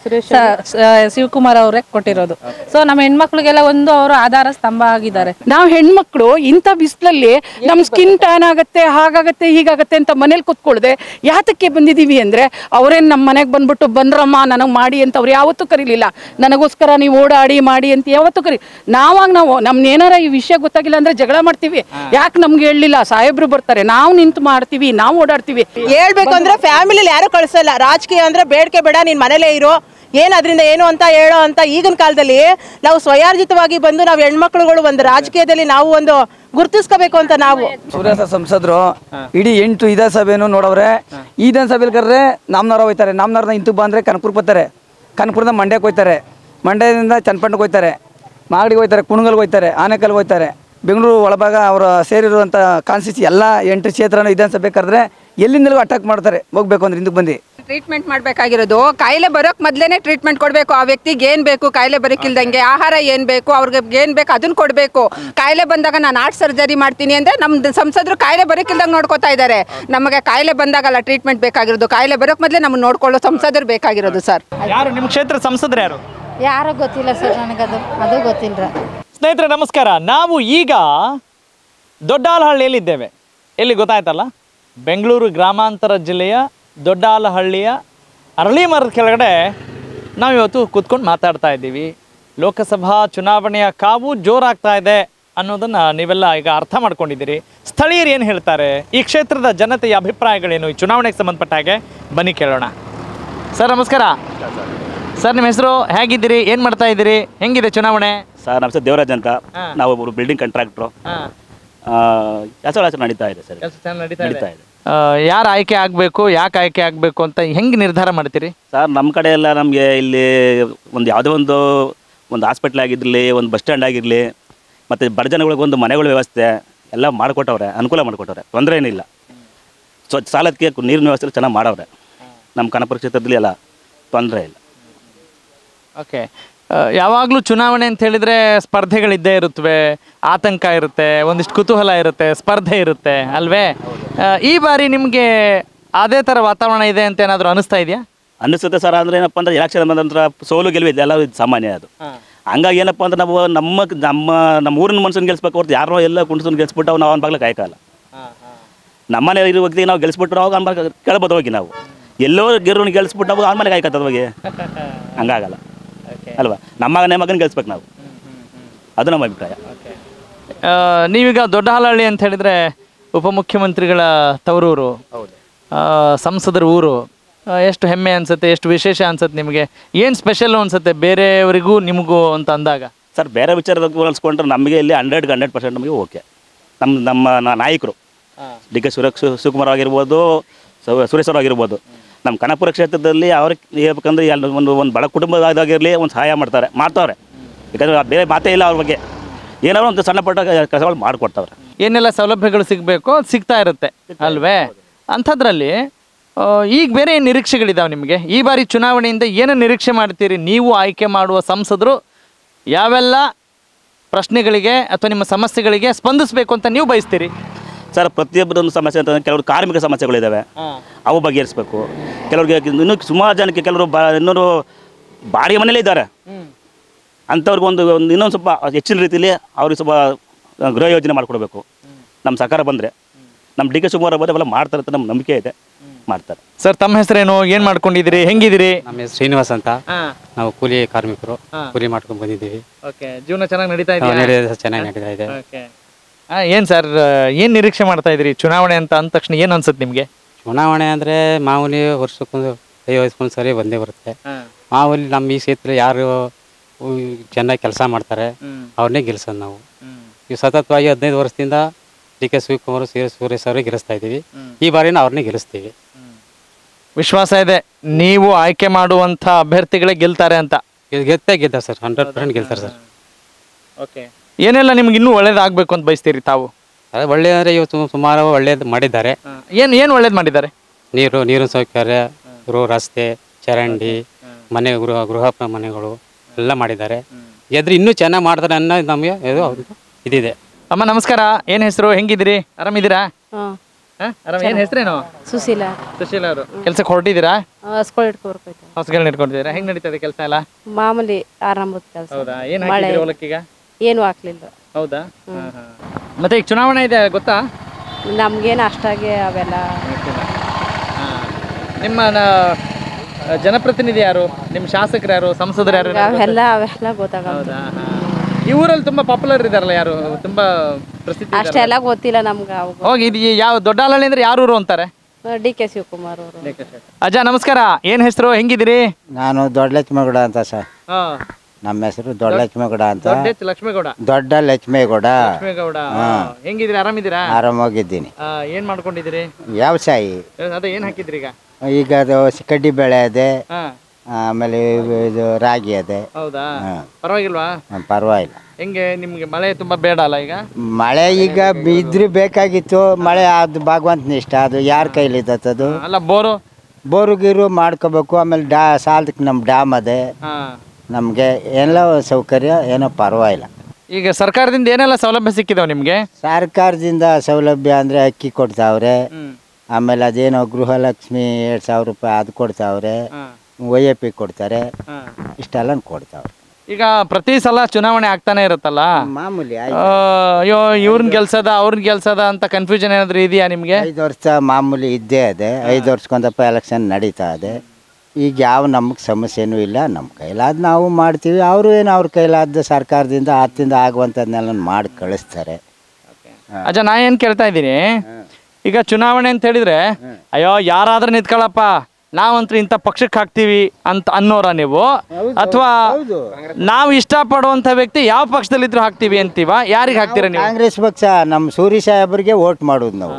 ಶಿವಕುಮಾರ್ ಅವರೇ ಕೊಟ್ಟಿರೋದು ಸೊ ನಮ್ಮ ಹೆಣ್ಮಕ್ಳಿಗೆಲ್ಲ ಒಂದು ಅವರು ಆಧಾರ ಸ್ತಂಭ ಆಗಿದ್ದಾರೆ ನಾವು ಹೆಣ್ಮಕ್ಳು ಇಂಥ ಬಿಸಿಲಲ್ಲಿ ನಮ್ಮ ಸ್ಕಿನ್ ಟ್ಯಾನ್ ಆಗತ್ತೆ ಹಾಗಾಗತ್ತೆ ಹೀಗಾಗತ್ತೆ ಅಂತ ಮನೇಲಿ ಕೂತ್ಕೊಳ್ದೆ ಯಾತಕ್ಕೆ ಬಂದಿದ್ದೀವಿ ಅಂದರೆ ಅವರೇನು ನಮ್ಮ ಮನೆಗೆ ಬಂದ್ಬಿಟ್ಟು ಬಂದ್ರಮ್ಮ ನನಗೆ ಮಾಡಿ ಅಂತ ಅವ್ರು ಯಾವತ್ತೂ ಕರೀಲಿಲ್ಲ ನನಗೋಸ್ಕರ ನೀವು ಓಡಾಡಿ ಮಾಡಿ ಅಂತ ಯಾವತ್ತೂ ಕರಿ ನಾವಾಗ ನಾವು ನಮ್ನ ಏನಾರ ಈ ವಿಷಯ ಗೊತ್ತಾಗಿಲ್ಲ ಅಂದ್ರೆ ಜಗಳ ಮಾಡ್ತೀವಿ ಯಾಕೆ ನಮ್ಗೆ ಹೇಳಲಿಲ್ಲ ಸಾಹೇಬ್ರು ಬರ್ತಾರೆ ನಾವು ನಿಂತು ಮಾಡ್ತೀವಿ ನಾವು ಓಡಾಡ್ತೀವಿ ಹೇಳ್ಬೇಕು ಅಂದ್ರೆ ಫ್ಯಾಮಿಲಿಲಿ ಯಾರು ಕಳ್ಸಲ್ಲ ರಾಜಕೀಯ ಅಂದ್ರೆ ಬೇಡಿಕೆ ಬೇಡ ನೀನ್ ಮನೇಲೇ ಇರೋ ಏನ್ ಅದರಿಂದ ಏನು ಅಂತ ಹೇಳೋ ಅಂತ ಈಗಿನ ಕಾಲದಲ್ಲಿ ನಾವು ಸ್ವಯಾರ್ಜಿತವಾಗಿ ಬಂದು ನಾವು ಹೆಣ್ಮಕ್ಳುಗಳು ಒಂದು ರಾಜಕೀಯದಲ್ಲಿ ನಾವು ಒಂದು ಗುರುತಿಸ್ಕೋಬೇಕು ಅಂತ ನಾವು ಸುರೇಶ ಸಂಸದರು ಇಡೀ ಎಂಟು ವಿಧಾನಸಭೆಯನ್ನು ನೋಡವ್ರೆ ಈ ವಿಧಾನಸಭೆಯಲ್ಲಿ ಕರ್ರೆ ನಾಮ್ನವ್ರ ಹೋಯ್ತಾರೆ ನಾಮ್ನವ್ರನ್ನ ಇಂತು ಬಂದರೆ ಕನಕಪುರ ಬರ್ತಾರೆ ಕನಕಪುರದ ಮಂಡ್ಯಕ್ಕೆ ಹೋಯ್ತಾರೆ ಮಂಡ್ಯದಿಂದ ಚನ್ನಪಟ್ಟಣಕ್ಕೆ ಹೋಯ್ತಾರೆ ಮಾಗಡಿಗೆ ಹೋಯ್ತಾರೆ ಕುಣಗಲ್ಗೆ ಹೋಯ್ತಾರೆ ಆನೆಕಲ್ಗೆ ಹೋಯ್ತಾರೆ ಬೆಂಗಳೂರು ಒಳಭಾಗ ಅವರ ಸೇರಿರುವಂಥ ಕಾನ್ಸ್ಟಿಟ್ಯೂನ್ಸಿ ಎಲ್ಲ ಎಂಟು ಕ್ಷೇತ್ರನ ವಿಧಾನಸಭೆ ಕರೆದ್ರೆ ಎಲ್ಲಿಂದಲೂ ಅಟ್ಯಾಕ್ ಮಾಡ್ತಾರೆ ಹೋಗ್ಬೇಕು ಅಂದ್ರೆ ಹಿಂದಕ್ಕೆ ಬಂದು ಟ್ರೀಟ್ಮೆಂಟ್ ಮಾಡಬೇಕಾಗಿರೋದು ಕಾಯಿಲೆ ಬರೋಕ್ ಮೊದಲೇನೆ ಟ್ರೀಟ್ಮೆಂಟ್ ಕೊಡಬೇಕು ಆ ವ್ಯಕ್ತಿಗೆ ಏನು ಬೇಕು ಕಾಯಿಲೆ ಬರೋಕ್ಕಿಲ್ದಂಗೆ ಆಹಾರ ಏನು ಬೇಕು ಅವ್ರಿಗೆ ಏನು ಬೇಕು ಅದನ್ನ ಕೊಡಬೇಕು ಕಾಯಿಲೆ ಬಂದಾಗ ನಾನು ಆರ್ಟ್ ಸರ್ಜರಿ ಮಾಡ್ತೀನಿ ಅಂದರೆ ನಮ್ಮ ಸಂಸದರು ಕಾಯಿಲೆ ಬರೋಕ್ಕಿಲ್ದಂಗೆ ನೋಡ್ಕೋತಾ ಇದ್ದಾರೆ ನಮಗೆ ಕಾಯಿಲೆ ಬಂದಾಗಲ್ಲ ಟ್ರೀಟ್ಮೆಂಟ್ ಬೇಕಾಗಿರೋದು ಕಾಯಿಲೆ ಬರೋಕ್ ಮೊದಲೇ ನಮ್ಮನ್ನು ನೋಡ್ಕೊಳ್ಳೋ ಸಂಸದರು ಬೇಕಾಗಿರೋದು ಸರ್ ಯಾರು ನಿಮ್ಮ ಕ್ಷೇತ್ರ ಸಂಸದರು ಯಾರು ಯಾರೋ ಗೊತ್ತಿಲ್ಲ ಸರ್ ನನಗದು ಅದು ಗೊತ್ತಿಲ್ಲ ಸ್ನೇಹಿತರೆ ನಮಸ್ಕಾರ ನಾವು ಈಗ ದೊಡ್ಡಾಲಹಳ್ಳಿಯಲ್ಲಿದ್ದೇವೆ ಎಲ್ಲಿ ಗೊತ್ತಾಯ್ತಲ್ಲ ಬೆಂಗಳೂರು ಗ್ರಾಮಾಂತರ ಜಿಲ್ಲೆಯ ದೊಡ್ಡಾಲಹಳ್ಳಿಯ ಅರಳಿ ಮರದ ಕೆಳಗಡೆ ನಾವಿವತ್ತು ಕೂತ್ಕೊಂಡು ಮಾತಾಡ್ತಾ ಇದ್ದೀವಿ ಲೋಕಸಭಾ ಚುನಾವಣೆಯ ಕಾವು ಜೋರಾಗ್ತಾ ಇದೆ ಅನ್ನೋದನ್ನು ನೀವೆಲ್ಲ ಈಗ ಅರ್ಥ ಮಾಡ್ಕೊಂಡಿದ್ದೀರಿ ಸ್ಥಳೀಯರು ಏನು ಹೇಳ್ತಾರೆ ಈ ಕ್ಷೇತ್ರದ ಜನತೆಯ ಅಭಿಪ್ರಾಯಗಳೇನು ಈ ಚುನಾವಣೆಗೆ ಸಂಬಂಧಪಟ್ಟ ಹಾಗೆ ಬನ್ನಿ ಕೇಳೋಣ ಸರ್ ನಮಸ್ಕಾರ ಸರ್ ನಿಮ್ಮ ಹೆಸರು ಹೇಗಿದ್ದೀರಿ ಏನು ಮಾಡ್ತಾ ಇದ್ದೀರಿ ಹೆಂಗಿದೆ ಚುನಾವಣೆ ಸರ್ ನಮ್ಮ ಹೆಸರು ದೇವರಾಜ್ ಅಂತ ನಾವು ಒಬ್ಬರು ಬಿಲ್ಡಿಂಗ್ ಕಾಂಟ್ರಾಕ್ಟ್ರು ಕೆಲಸ ನಡೀತಾ ಇದೆ ಸರ್ ಕೆಲಸ ಚೆನ್ನಾಗಿ ನಡೀತಾ ನಡೀತಾ ಇದೆ ಇದೆ ಯಾರು ಆಯ್ಕೆ ಆಗಬೇಕು ಯಾಕೆ ಆಯ್ಕೆ ಆಗಬೇಕು ಅಂತ ಹೆಂಗೆ ನಿರ್ಧಾರ ಮಾಡ್ತೀರಿ ಸರ್ ನಮ್ಮ ಕಡೆ ಎಲ್ಲ ನಮಗೆ ಇಲ್ಲಿ ಒಂದು ಯಾವುದೇ ಒಂದು ಒಂದು ಹಾಸ್ಪಿಟ್ಲ್ ಆಗಿರಲಿ ಒಂದು ಬಸ್ ಸ್ಟ್ಯಾಂಡ್ ಆಗಿರಲಿ ಮತ್ತು ಬಡ ಜನಗಳಿಗೆ ಒಂದು ಮನೆಗಳ ವ್ಯವಸ್ಥೆ ಎಲ್ಲ ಮಾಡಿಕೊಟ್ಟವ್ರೆ ಅನುಕೂಲ ಮಾಡಿಕೊಟ್ಟವ್ರೆ ತೊಂದರೆ ಏನಿಲ್ಲ ಸೊ ಸಾಲಕ್ಕೆ ನೀರಿನ ವ್ಯವಸ್ಥೆ ಚೆನ್ನಾಗಿ ಮಾಡವ್ರೆ ನಮ್ಮ ಕನಕಪುರ ಕ್ಷೇತ್ರದಲ್ಲಿ ಎಲ್ಲ ತೊಂದರೆ ಇಲ್ಲ ಓಕೆ ಯಾವಾಗಲೂ ಚುನಾವಣೆ ಅಂತ ಹೇಳಿದ್ರೆ ಸ್ಪರ್ಧೆಗಳಿದ್ದೇ ಇರುತ್ತವೆ ಆತಂಕ ಇರುತ್ತೆ ಒಂದಿಷ್ಟು ಕುತೂಹಲ ಇರುತ್ತೆ ಸ್ಪರ್ಧೆ ಇರುತ್ತೆ ಅಲ್ವೇ ಆ, ಈ ಬಾರಿ ನಿಮಗೆ ಅದೇ ಥರ ವಾತಾವರಣ ಇದೆ ಅಂತ ಏನಾದರೂ ಅನಿಸ್ತಾ ಇದೆಯಾ ಅನ್ನಿಸುತ್ತೆ ಸರ್ ಅಂದರೆ ಏನಪ್ಪ ಅಂದ್ರೆ ಎಲೆಕ್ಷನ್ ಬಂದ ನಂತರ ಸೋಲು ಗೆಲುವು ಇದೆಲ್ಲ ಇದು ಸಾಮಾನ್ಯ ಅದು ಹಂಗಾಗಿ ಏನಪ್ಪ ಅಂದ್ರೆ ನಾವು ನಮ್ಮ ನಮ್ಮ ನಮ್ಮ ಊರಿನ ಮನುಷ್ಯನ ಗೆಲ್ಸ್ಬೇಕು ಹೊರತು ಯಾರೋ ಎಲ್ಲ ಕುಂಡ್ಸನ್ ಗೆಲ್ಸ್ಬಿಟ್ಟು ನಾವು ಅವ್ನ ಬಾಗ್ಲ ಕಾಯ್ಕಲ್ಲ ನಮ್ಮನೆ ಇರೋ ವ್ಯಕ್ತಿ ನಾವು ಗೆಲ್ಸ್ಬಿಟ್ರೆ ಅವಾಗ ಅವ್ನ ಬಾಗ್ಲ ಕೇಳ್ಬೋದು ಹೋಗಿ ನಾವು ಎಲ್ಲೋ ಗೆರೋನ್ ಗೆಲ್ಸ್ಬಿಟ್ಟು ನಾವು ಅವ್ನ ಮನೆ ಕಾಯ್ಕತ್ತದ ಹೋಗಿ ಹಂಗಾಗಲ್ಲ ಅಲ್ವಾ ನಮ್ಮ ಮಗನೇ ಮಗನ ಗೆಲ್ಸ್ಬೇಕು ನಾವು ಅದು ನಮ್ಮ ಅಭಿಪ್ರಾಯ ಆ, ನೀವೀಗ ದೊಡ್ಡ ಹಾಲಹಳ್ಳಿ ಅಂತ ಹೇಳಿದ್ರೆ ಉಪಮುಖ್ಯಮಂತ್ರಿಗಳ ತವರೂರು ಆ, ಸಂಸದರ ಊರು ಆ, ಎಷ್ಟು ಹೆಮ್ಮೆ ಅನ್ಸುತ್ತೆ ಎಷ್ಟು ವಿಶೇಷ ಅನ್ಸುತ್ತೆ ನಿಮಗೆ ಏನು ಸ್ಪೆಷಲ್ ಅನ್ಸುತ್ತೆ ಬೇರೆಯವರಿಗೂ ನಿಮಗೂ ಅಂತ ಅಂದಾಗ ಸರ್ ಬೇರೆ ವಿಚಾರದ ಹೋಲಿಸ್ಕೊಂಡ್ರೆ ನಮಗೆ ಇಲ್ಲಿ ಹಂಡ್ರೆಡ್ಗೆ ಹಂಡ್ರೆಡ್ ಪರ್ಸೆಂಟ್ ನಮಗೆ ಓಕೆ ನಮ್ಮ ನಮ್ಮ ನಾ- ನಾಯಕರು ಡಿ ಕೆ ಸುರೇಶ್ ಶಿವಕುಮಾರ್ ಆಗಿರ್ಬೋದು ಸು- ಸುರೇಶ್ ಅವರು ಆಗಿರ್ಬೋದು ನಮ್ಮ ಕನಕಪುರ ಕ್ಷೇತ್ರದಲ್ಲಿ ಅವ್ರಿಗೆ ಹೇಳ್ಬೇಕಂದ್ರೆ ಎಲ್ಲ ಒಂದು ಒಂದು ಬಡ ಕುಟುಂಬದಾಗಿರಲಿ ಒಂದು ಸಹಾಯ ಮಾಡ್ತಾರೆ ಮಾಡ್ತಾವ್ರೆ ಯಾಕಂದ್ರೆ ಬೇರೆ ಮಾತೇ ಇಲ್ಲ ಅವ್ರ ಬಗ್ಗೆ ಏನಾದ್ರು ಒಂದು ಸಣ್ಣ ಪಟ್ಟ ಕೆಲಸಗಳು ಮಾಡಿಕೊಡ್ತಾವ್ರೆ ಏನೆಲ್ಲ ಸೌಲಭ್ಯಗಳು ಸಿಗಬೇಕು ಅದು ಸಿಗ್ತಾ ಇರುತ್ತೆ ಅಲ್ವೇ ಅಂಥದ್ರಲ್ಲಿ ಆ, ಈಗ ಬೇರೆ ಏನು ನಿರೀಕ್ಷೆಗಳಿದಾವೆ ನಿಮಗೆ ಈ ಬಾರಿ ಚುನಾವಣೆಯಿಂದ ಏನು ನಿರೀಕ್ಷೆ ಮಾಡ್ತೀರಿ ನೀವು ಆಯ್ಕೆ ಮಾಡುವ ಸಂಸದರು ಯಾವೆಲ್ಲ ಪ್ರಶ್ನೆಗಳಿಗೆ ಅಥವಾ ನಿಮ್ಮ ಸಮಸ್ಯೆಗಳಿಗೆ ಸ್ಪಂದಿಸಬೇಕು ಅಂತ ನೀವು ಬಯಸ್ತೀರಿ ಸರ್ ಪ್ರತಿಯೊಬ್ಬರೊಂದು ಸಮಸ್ಯೆ ಅಂತ ಕೆಲವರು ಕಾರ್ಮಿಕ ಸಮಸ್ಯೆಗಳಿದ್ದಾವೆ ಅವು ಬಗೆಹರಿಸ್ಬೇಕು ಕೆಲವ್ರಿಗೆ ಇನ್ನೂ ಸುಮಾರು ಜನಕ್ಕೆ ಕೆಲವರು ಬ ಇನ್ನೂರು ಬಾಡಿಗೆ ಮನೇಲೇ ಇದ್ದಾರೆ ಅಂಥವ್ರಿಗೆ ಒಂದು ಒಂದು ಇನ್ನೊಂದು ಸ್ವಲ್ಪ ಹೆಚ್ಚಿನ ರೀತಿಯಲ್ಲಿ ಅವ್ರಿಗೆ ಸ್ವಲ್ಪ ಗೃಹ ಯೋಜನೆ ಮಾಡಿಕೊಡ್ಬೇಕು ನಮ್ಮ ಸರ್ಕಾರ ಬಂದರೆ ನಮ್ಮ ಡಿ ಕೆ ಶಿವಕುಮಾರ್ ಬಂದರೆ ಅವೆಲ್ಲ ಮಾಡ್ತಾರೆ ಅಂತ ನಮ್ಮ ನಂಬಿಕೆ ಇದೆ ಮಾಡ್ತಾರೆ ಸರ್ ತಮ್ಮ ಹೆಸರೇನು ಏನು ಮಾಡ್ಕೊಂಡಿದ್ದೀರಿ ಹೆಂಗಿದ್ದೀರಿ ನಮ್ಮ ಹೆಸರು ಶ್ರೀನಿವಾಸ್ ಅಂತ ನಾವು ಕೂಲಿ ಕಾರ್ಮಿಕರು ಕೂಲಿ ಮಾಡ್ಕೊಂಡು ಬಂದಿದ್ದೀವಿ ಓಕೆ ಜೀವನ ಚೆನ್ನಾಗಿ ನಡೀತಾ ನಾವು ನಡೆಯೋದು ಚೆನ್ನಾಗಿ ನಡೀತಾ ಇದೆ ಏನು ಸರ್ ಏನು ನಿರೀಕ್ಷೆ ಮಾಡ್ತಾ ಇದ್ದೀರಿ ಚುನಾವಣೆ ಅಂತ ಅಂದ ತಕ್ಷಣ ಏನು ಅನ್ಸುತ್ತೆ ನಿಮಗೆ ಚುನಾವಣೆ ಅಂದರೆ ಮಾಮೂಲಿ ವರ್ಷಕ್ಕೊಂದು ಐವತ್ತೊಂದು ಸರಿ ಬಂದೇ ಬರುತ್ತೆ ಮಾಮೂಲಿ ನಮ್ಮ ಈ ಕ್ಷೇತ್ರ ಯಾರು ಚೆನ್ನಾಗಿ ಕೆಲಸ ಮಾಡ್ತಾರೆ ಅವ್ರನ್ನೇ ಗೆಲ್ಸೋದು ನಾವು ಈ ಸತತವಾಗಿ ಹದಿನೈದು ವರ್ಷದಿಂದ D K Shivakumar C S Suresh ಅವರೇ ಗೆಲ್ಲಿಸ್ತಾ ಇದ್ದೀವಿ ಈ ಬಾರಿನ ಅವ್ರನ್ನೇ ಗೆಲ್ಲಿಸ್ತೀವಿ ವಿಶ್ವಾಸ ಇದೆ ನೀವು ಆಯ್ಕೆ ಮಾಡುವಂಥ ಅಭ್ಯರ್ಥಿಗಳೇ ಗೆಲ್ತಾರೆ ಅಂತ ಗೆಲ್- ಗೆದ್ದೇ ಗೆಲ್ತಾರೆ ಸರ್ ಹಂಡ್ರೆಡ್ ಪರ್ಸೆಂಟ್ ಗೆಲ್ತಾರೆ ಸರ್ ಓಕೆ ಏನೆಲ್ಲ ನಿಮ್ಗೆ ಇನ್ನೂ ಒಳ್ಳೇದಾಗಬೇಕು ಅಂತ ಬಯಸ್ತೀರಿ ತಾವು ಅದೇ ಒಳ್ಳೆ ಅಂದರೆ ಇವತ್ತು ಸುಮಾರು ಒಳ್ಳೇದು ಮಾಡಿದ್ದಾರೆ ಏನು ಏನು ಒಳ್ಳೇದು ಮಾಡಿದ್ದಾರೆ ನೀರು ನೀರಿನ ಸೌಕರ್ಯ ರೋ ರಸ್ತೆ ಚರಂಡಿ ಮನೆ ಗೃಹ ಗೃಹ ಪ್ರ- ಮನೆಗಳು ಎಲ್ಲ ಮಾಡಿದ್ದಾರೆ ಗೆದ್ರೆ ಇನ್ನೂ ಚೆನ್ನಾಗಿ ಮಾಡ್ತಾರೆ ಅನ್ನೋ ನಮಗೆ ಇದು ಅವ್ರದ್ದು ಇದಿದೆ ಅಮ್ಮ ನಮಸ್ಕಾರ ಏನು ಹೆಸರು ಹೆಂಗಿದ್ದೀರಿ ಆರಾಮಿದ್ದೀರಾ ಆರಾಮ ಏನು ಹೆಸರೇನು ಸುಶೀಲ ಸುಶೀಲ ಅವರು ಕೆಲ್ಸಕ್ಕೆ ಹೊರಟಿದ್ದೀರಾ ಹಸ್ಕೊಳ್ ಇಟ್ಕೊಬರ್ಬೇಕು ಹೊಸಗಳನ್ನ ಇಟ್ಕೊಂಡಿದ್ದೀರಾ ಹೆಂಗ್ ನಡೀತದೆ ಕೆಲಸ ಎಲ್ಲ ಮಾಮೂಲಿ ಆರಂಭದ ಕೆಲಸ ಹೌದಾ ಏನು ಹಾಕಿದ್ದೀರಿ ಹೊಲಕ್ಕೀಗ ಏನು ಹಾಕ್ಲಿಲ್ಲ ಹೌದಾ ಹಾ, ಹಾ. ಮತ್ತೆ ಈಗ ಚುನಾವಣೆ ಇದೆ ಗೊತ್ತಾ ನಮ್ಗೇನು ಅಷ್ಟಾಗಿ ಅವೆಲ್ಲ ನಿಮ್ಮ ನ- ಜನಪ್ರತಿನಿಧಿ ಯಾರು ನಿಮ್ಮ ಶಾಸಕರು ಯಾರು ಸಂಸದರು ಯಾರು ಏನಾದ್ರು ಅವೆಲ್ಲ ಅವೆಲ್ಲ ಗೊತ್ತಾಗಲ್ಲ ಹೌದಾ ಹಾ. ಈ ಊರಲ್ಲಿ ತುಂಬಾ ಪಾಪ್ಯುಲರ್ ಇದಾರಲ್ಲ ಯಾರು ತುಂಬಾ ಪ್ರಸಿದ್ಧಿ ಇದಾರಲ್ಲ? ಅಷ್ಟೆಲ್ಲ ಗೊತ್ತಿಲ್ಲ ನಮ್ಗೆ ಅವು ಹೋಗಿ ಇದು ಯಾವ ದೊಡ್ಡ ಆಲಹಳ್ಳಿ ಅಂದ್ರೆ ಯಾರು ಊರು ಅಂತಾರೆ ಡಿ ಕೆ ಶಿವಕುಮಾರ್ ಅವರು ಅಜ್ಜ ನಮಸ್ಕಾರ ಏನ್ ಹೆಸರು ಹೆಂಗಿದ್ದೀರಿ ನಾನು ದೊಡ್ಡಲಕ್ಷ್ಮೇಗೌಡ ಅಂತ ಸರ್ ಹಾ ನಮ್ಮ ಹೆಸರು ದೊಡ್ಡಲಕ್ಷ್ಮೇಗೌಡ ಅಂತ ದೊಡ್ಡ ಎಚ್ ಲಕ್ಷ್ಮೇಗೌಡ ದೊಡ್ಡ ಲಕ್ಷ್ಮೇಗೌಡ ಲಕ್ಷ್ಮೇಗೌಡ ಹಾ. ಹೆಂಗಿದ್ದೀರಿ ಆರಾಮಿದ್ದೀರಾ ಆರಾಮಾಗಿದ್ದೀನಿ ಆ, ಏನ್ ಮಾಡ್ಕೊಂಡಿದ್ದೀರಿ ವ್ಯವಸಾಯಿ ಅದೇ ಏನ್ ಹಾಕಿದ್ರಿ ಈಗ ಈಗ ಅದು ಕಡ್ಡಿ ಬೆಳೆ ಇದೆ ಹಾ ಆಮೇಲೆ ಇದು ರಾಗಿ ಇದೆ ಹೌದಾ ಹಾ. ಪರವಾಗಿಲ್ವಾ ಹ್ಮ್, ಪರವಾಗಿಲ್ಲ ಹೆಂಗೆ ನಿಮ್ಗೆ ಮಳೆ ತುಂಬಾ ಬೇಡ ಅಲ್ಲ ಈಗ ಮಳೆ ಈಗ ಇದ್ರೆ ಬೇಕಾಗಿತ್ತು ಮಳೆ ಅದು ಭಗವಂತನ ಇಷ್ಟ ಅದು ಯಾರ ಕೈಲಿದ್ದದು ಅಲ್ಲ ಬೋರು ಬೋರು ಗೀರು ಮಾಡ್ಕೋಬೇಕು ಆಮೇಲೆ ಡಾ ಸಾಲದಕ್ಕೆ ನಮ್ಮ ಡ್ಯಾಮ್ ಅದೇ ಹಾ ನಮಗೆ ಎಲ್ಲ ಸೌಕರ್ಯ ಏನೋ ಪರವಾಗಿಲ್ಲ ಈಗ ಸರ್ಕಾರದಿಂದ ಏನೆಲ್ಲ ಸೌಲಭ್ಯ ಸಿಕ್ಕಿದಾವ ನಿಮ್ಗೆ ಸರ್ಕಾರದಿಂದ ಸೌಲಭ್ಯ ಅಂದರೆ ಅಕ್ಕಿ ಕೊಡ್ತಾವ್ರೆ ಆಮೇಲೆ ಅದೇನೋ ಗೃಹಲಕ್ಷ್ಮಿ ಎರಡು ಸಾವಿರ ರೂಪಾಯಿ ಅದು ಕೊಡ್ತಾವ್ರೆ ವೈ ಎ ಪಿ ಕೊಡ್ತಾರೆ ಇಷ್ಟೆಲ್ಲ ಕೊಡ್ತಾವ್ರೆ ಈಗ ಪ್ರತಿ ಸಲ ಚುನಾವಣೆ ಆಗ್ತಾನೆ ಇರುತ್ತಲ್ಲ ಮಾಮೂಲಿ ಆ, ಅಯ್ಯೋ ಇವ್ರನ್ನ ಗೆಲ್ಸದ ಅವ್ರನ್ನ ಗೆಲ್ಸದ ಅಂತ ಕನ್ಫ್ಯೂಷನ್ ಏನಾದ್ರು ಇದೆಯಾ ನಿಮ್ಗೆ ಐದು ವರ್ಷ ಮಾಮೂಲಿ ಇದ್ದೇ ಇದೆ ಐದು ವರ್ಷಕ್ಕೊಂದಪ್ಪ ಎಲೆಕ್ಷನ್ ನಡೀತಾ ಇದೆ ಈಗ ಯಾವ ನಮಗೆ ಸಮಸ್ಯೆನೂ ಇಲ್ಲ ನಮ್ಮ ಕೈಲಾದ ನಾವು ಮಾಡ್ತೀವಿ ಅವರು ಏನು ಅವ್ರ ಕೈಲಾದ ಸರ್ಕಾರದಿಂದ ಆತಿಂದ ಆಗುವಂಥದ್ದನ್ನೆಲ್ಲ ಮಾಡಿ ಕಳಿಸ್ತಾರೆ ಅಜ್ಜ ನಾ ಏನ್ ಕೇಳ್ತಾ ಇದ್ದೀನಿ ಈಗ ಚುನಾವಣೆ ಅಂತ ಹೇಳಿದ್ರೆ ಅಯ್ಯೋ ಯಾರಾದ್ರೂ ನಿಂತ್ಕೊಳ್ಳಪ್ಪ ನಾವಂತೂ ಇಂಥ ಪಕ್ಷಕ್ಕೆ ಹಾಕ್ತೀವಿ ಅಂತ ಅನ್ನೋರ ನೀವು ಅಥವಾ ನಾವು ಇಷ್ಟಪಡುವಂಥ ವ್ಯಕ್ತಿ ಯಾವ ಪಕ್ಷದಲ್ಲಿದ್ರು ಹಾಕ್ತೀವಿ ಅಂತೀವ ಯಾರಿಗೆ ಹಾಕ್ತೀರಾ ನೀವು ಕಾಂಗ್ರೆಸ್ ಪಕ್ಷ ನಮ್ಮ ಸೂರಿ ಸಾಹೇಬರಿಗೆ ವೋಟ್ ಮಾಡೋದು ನಾವು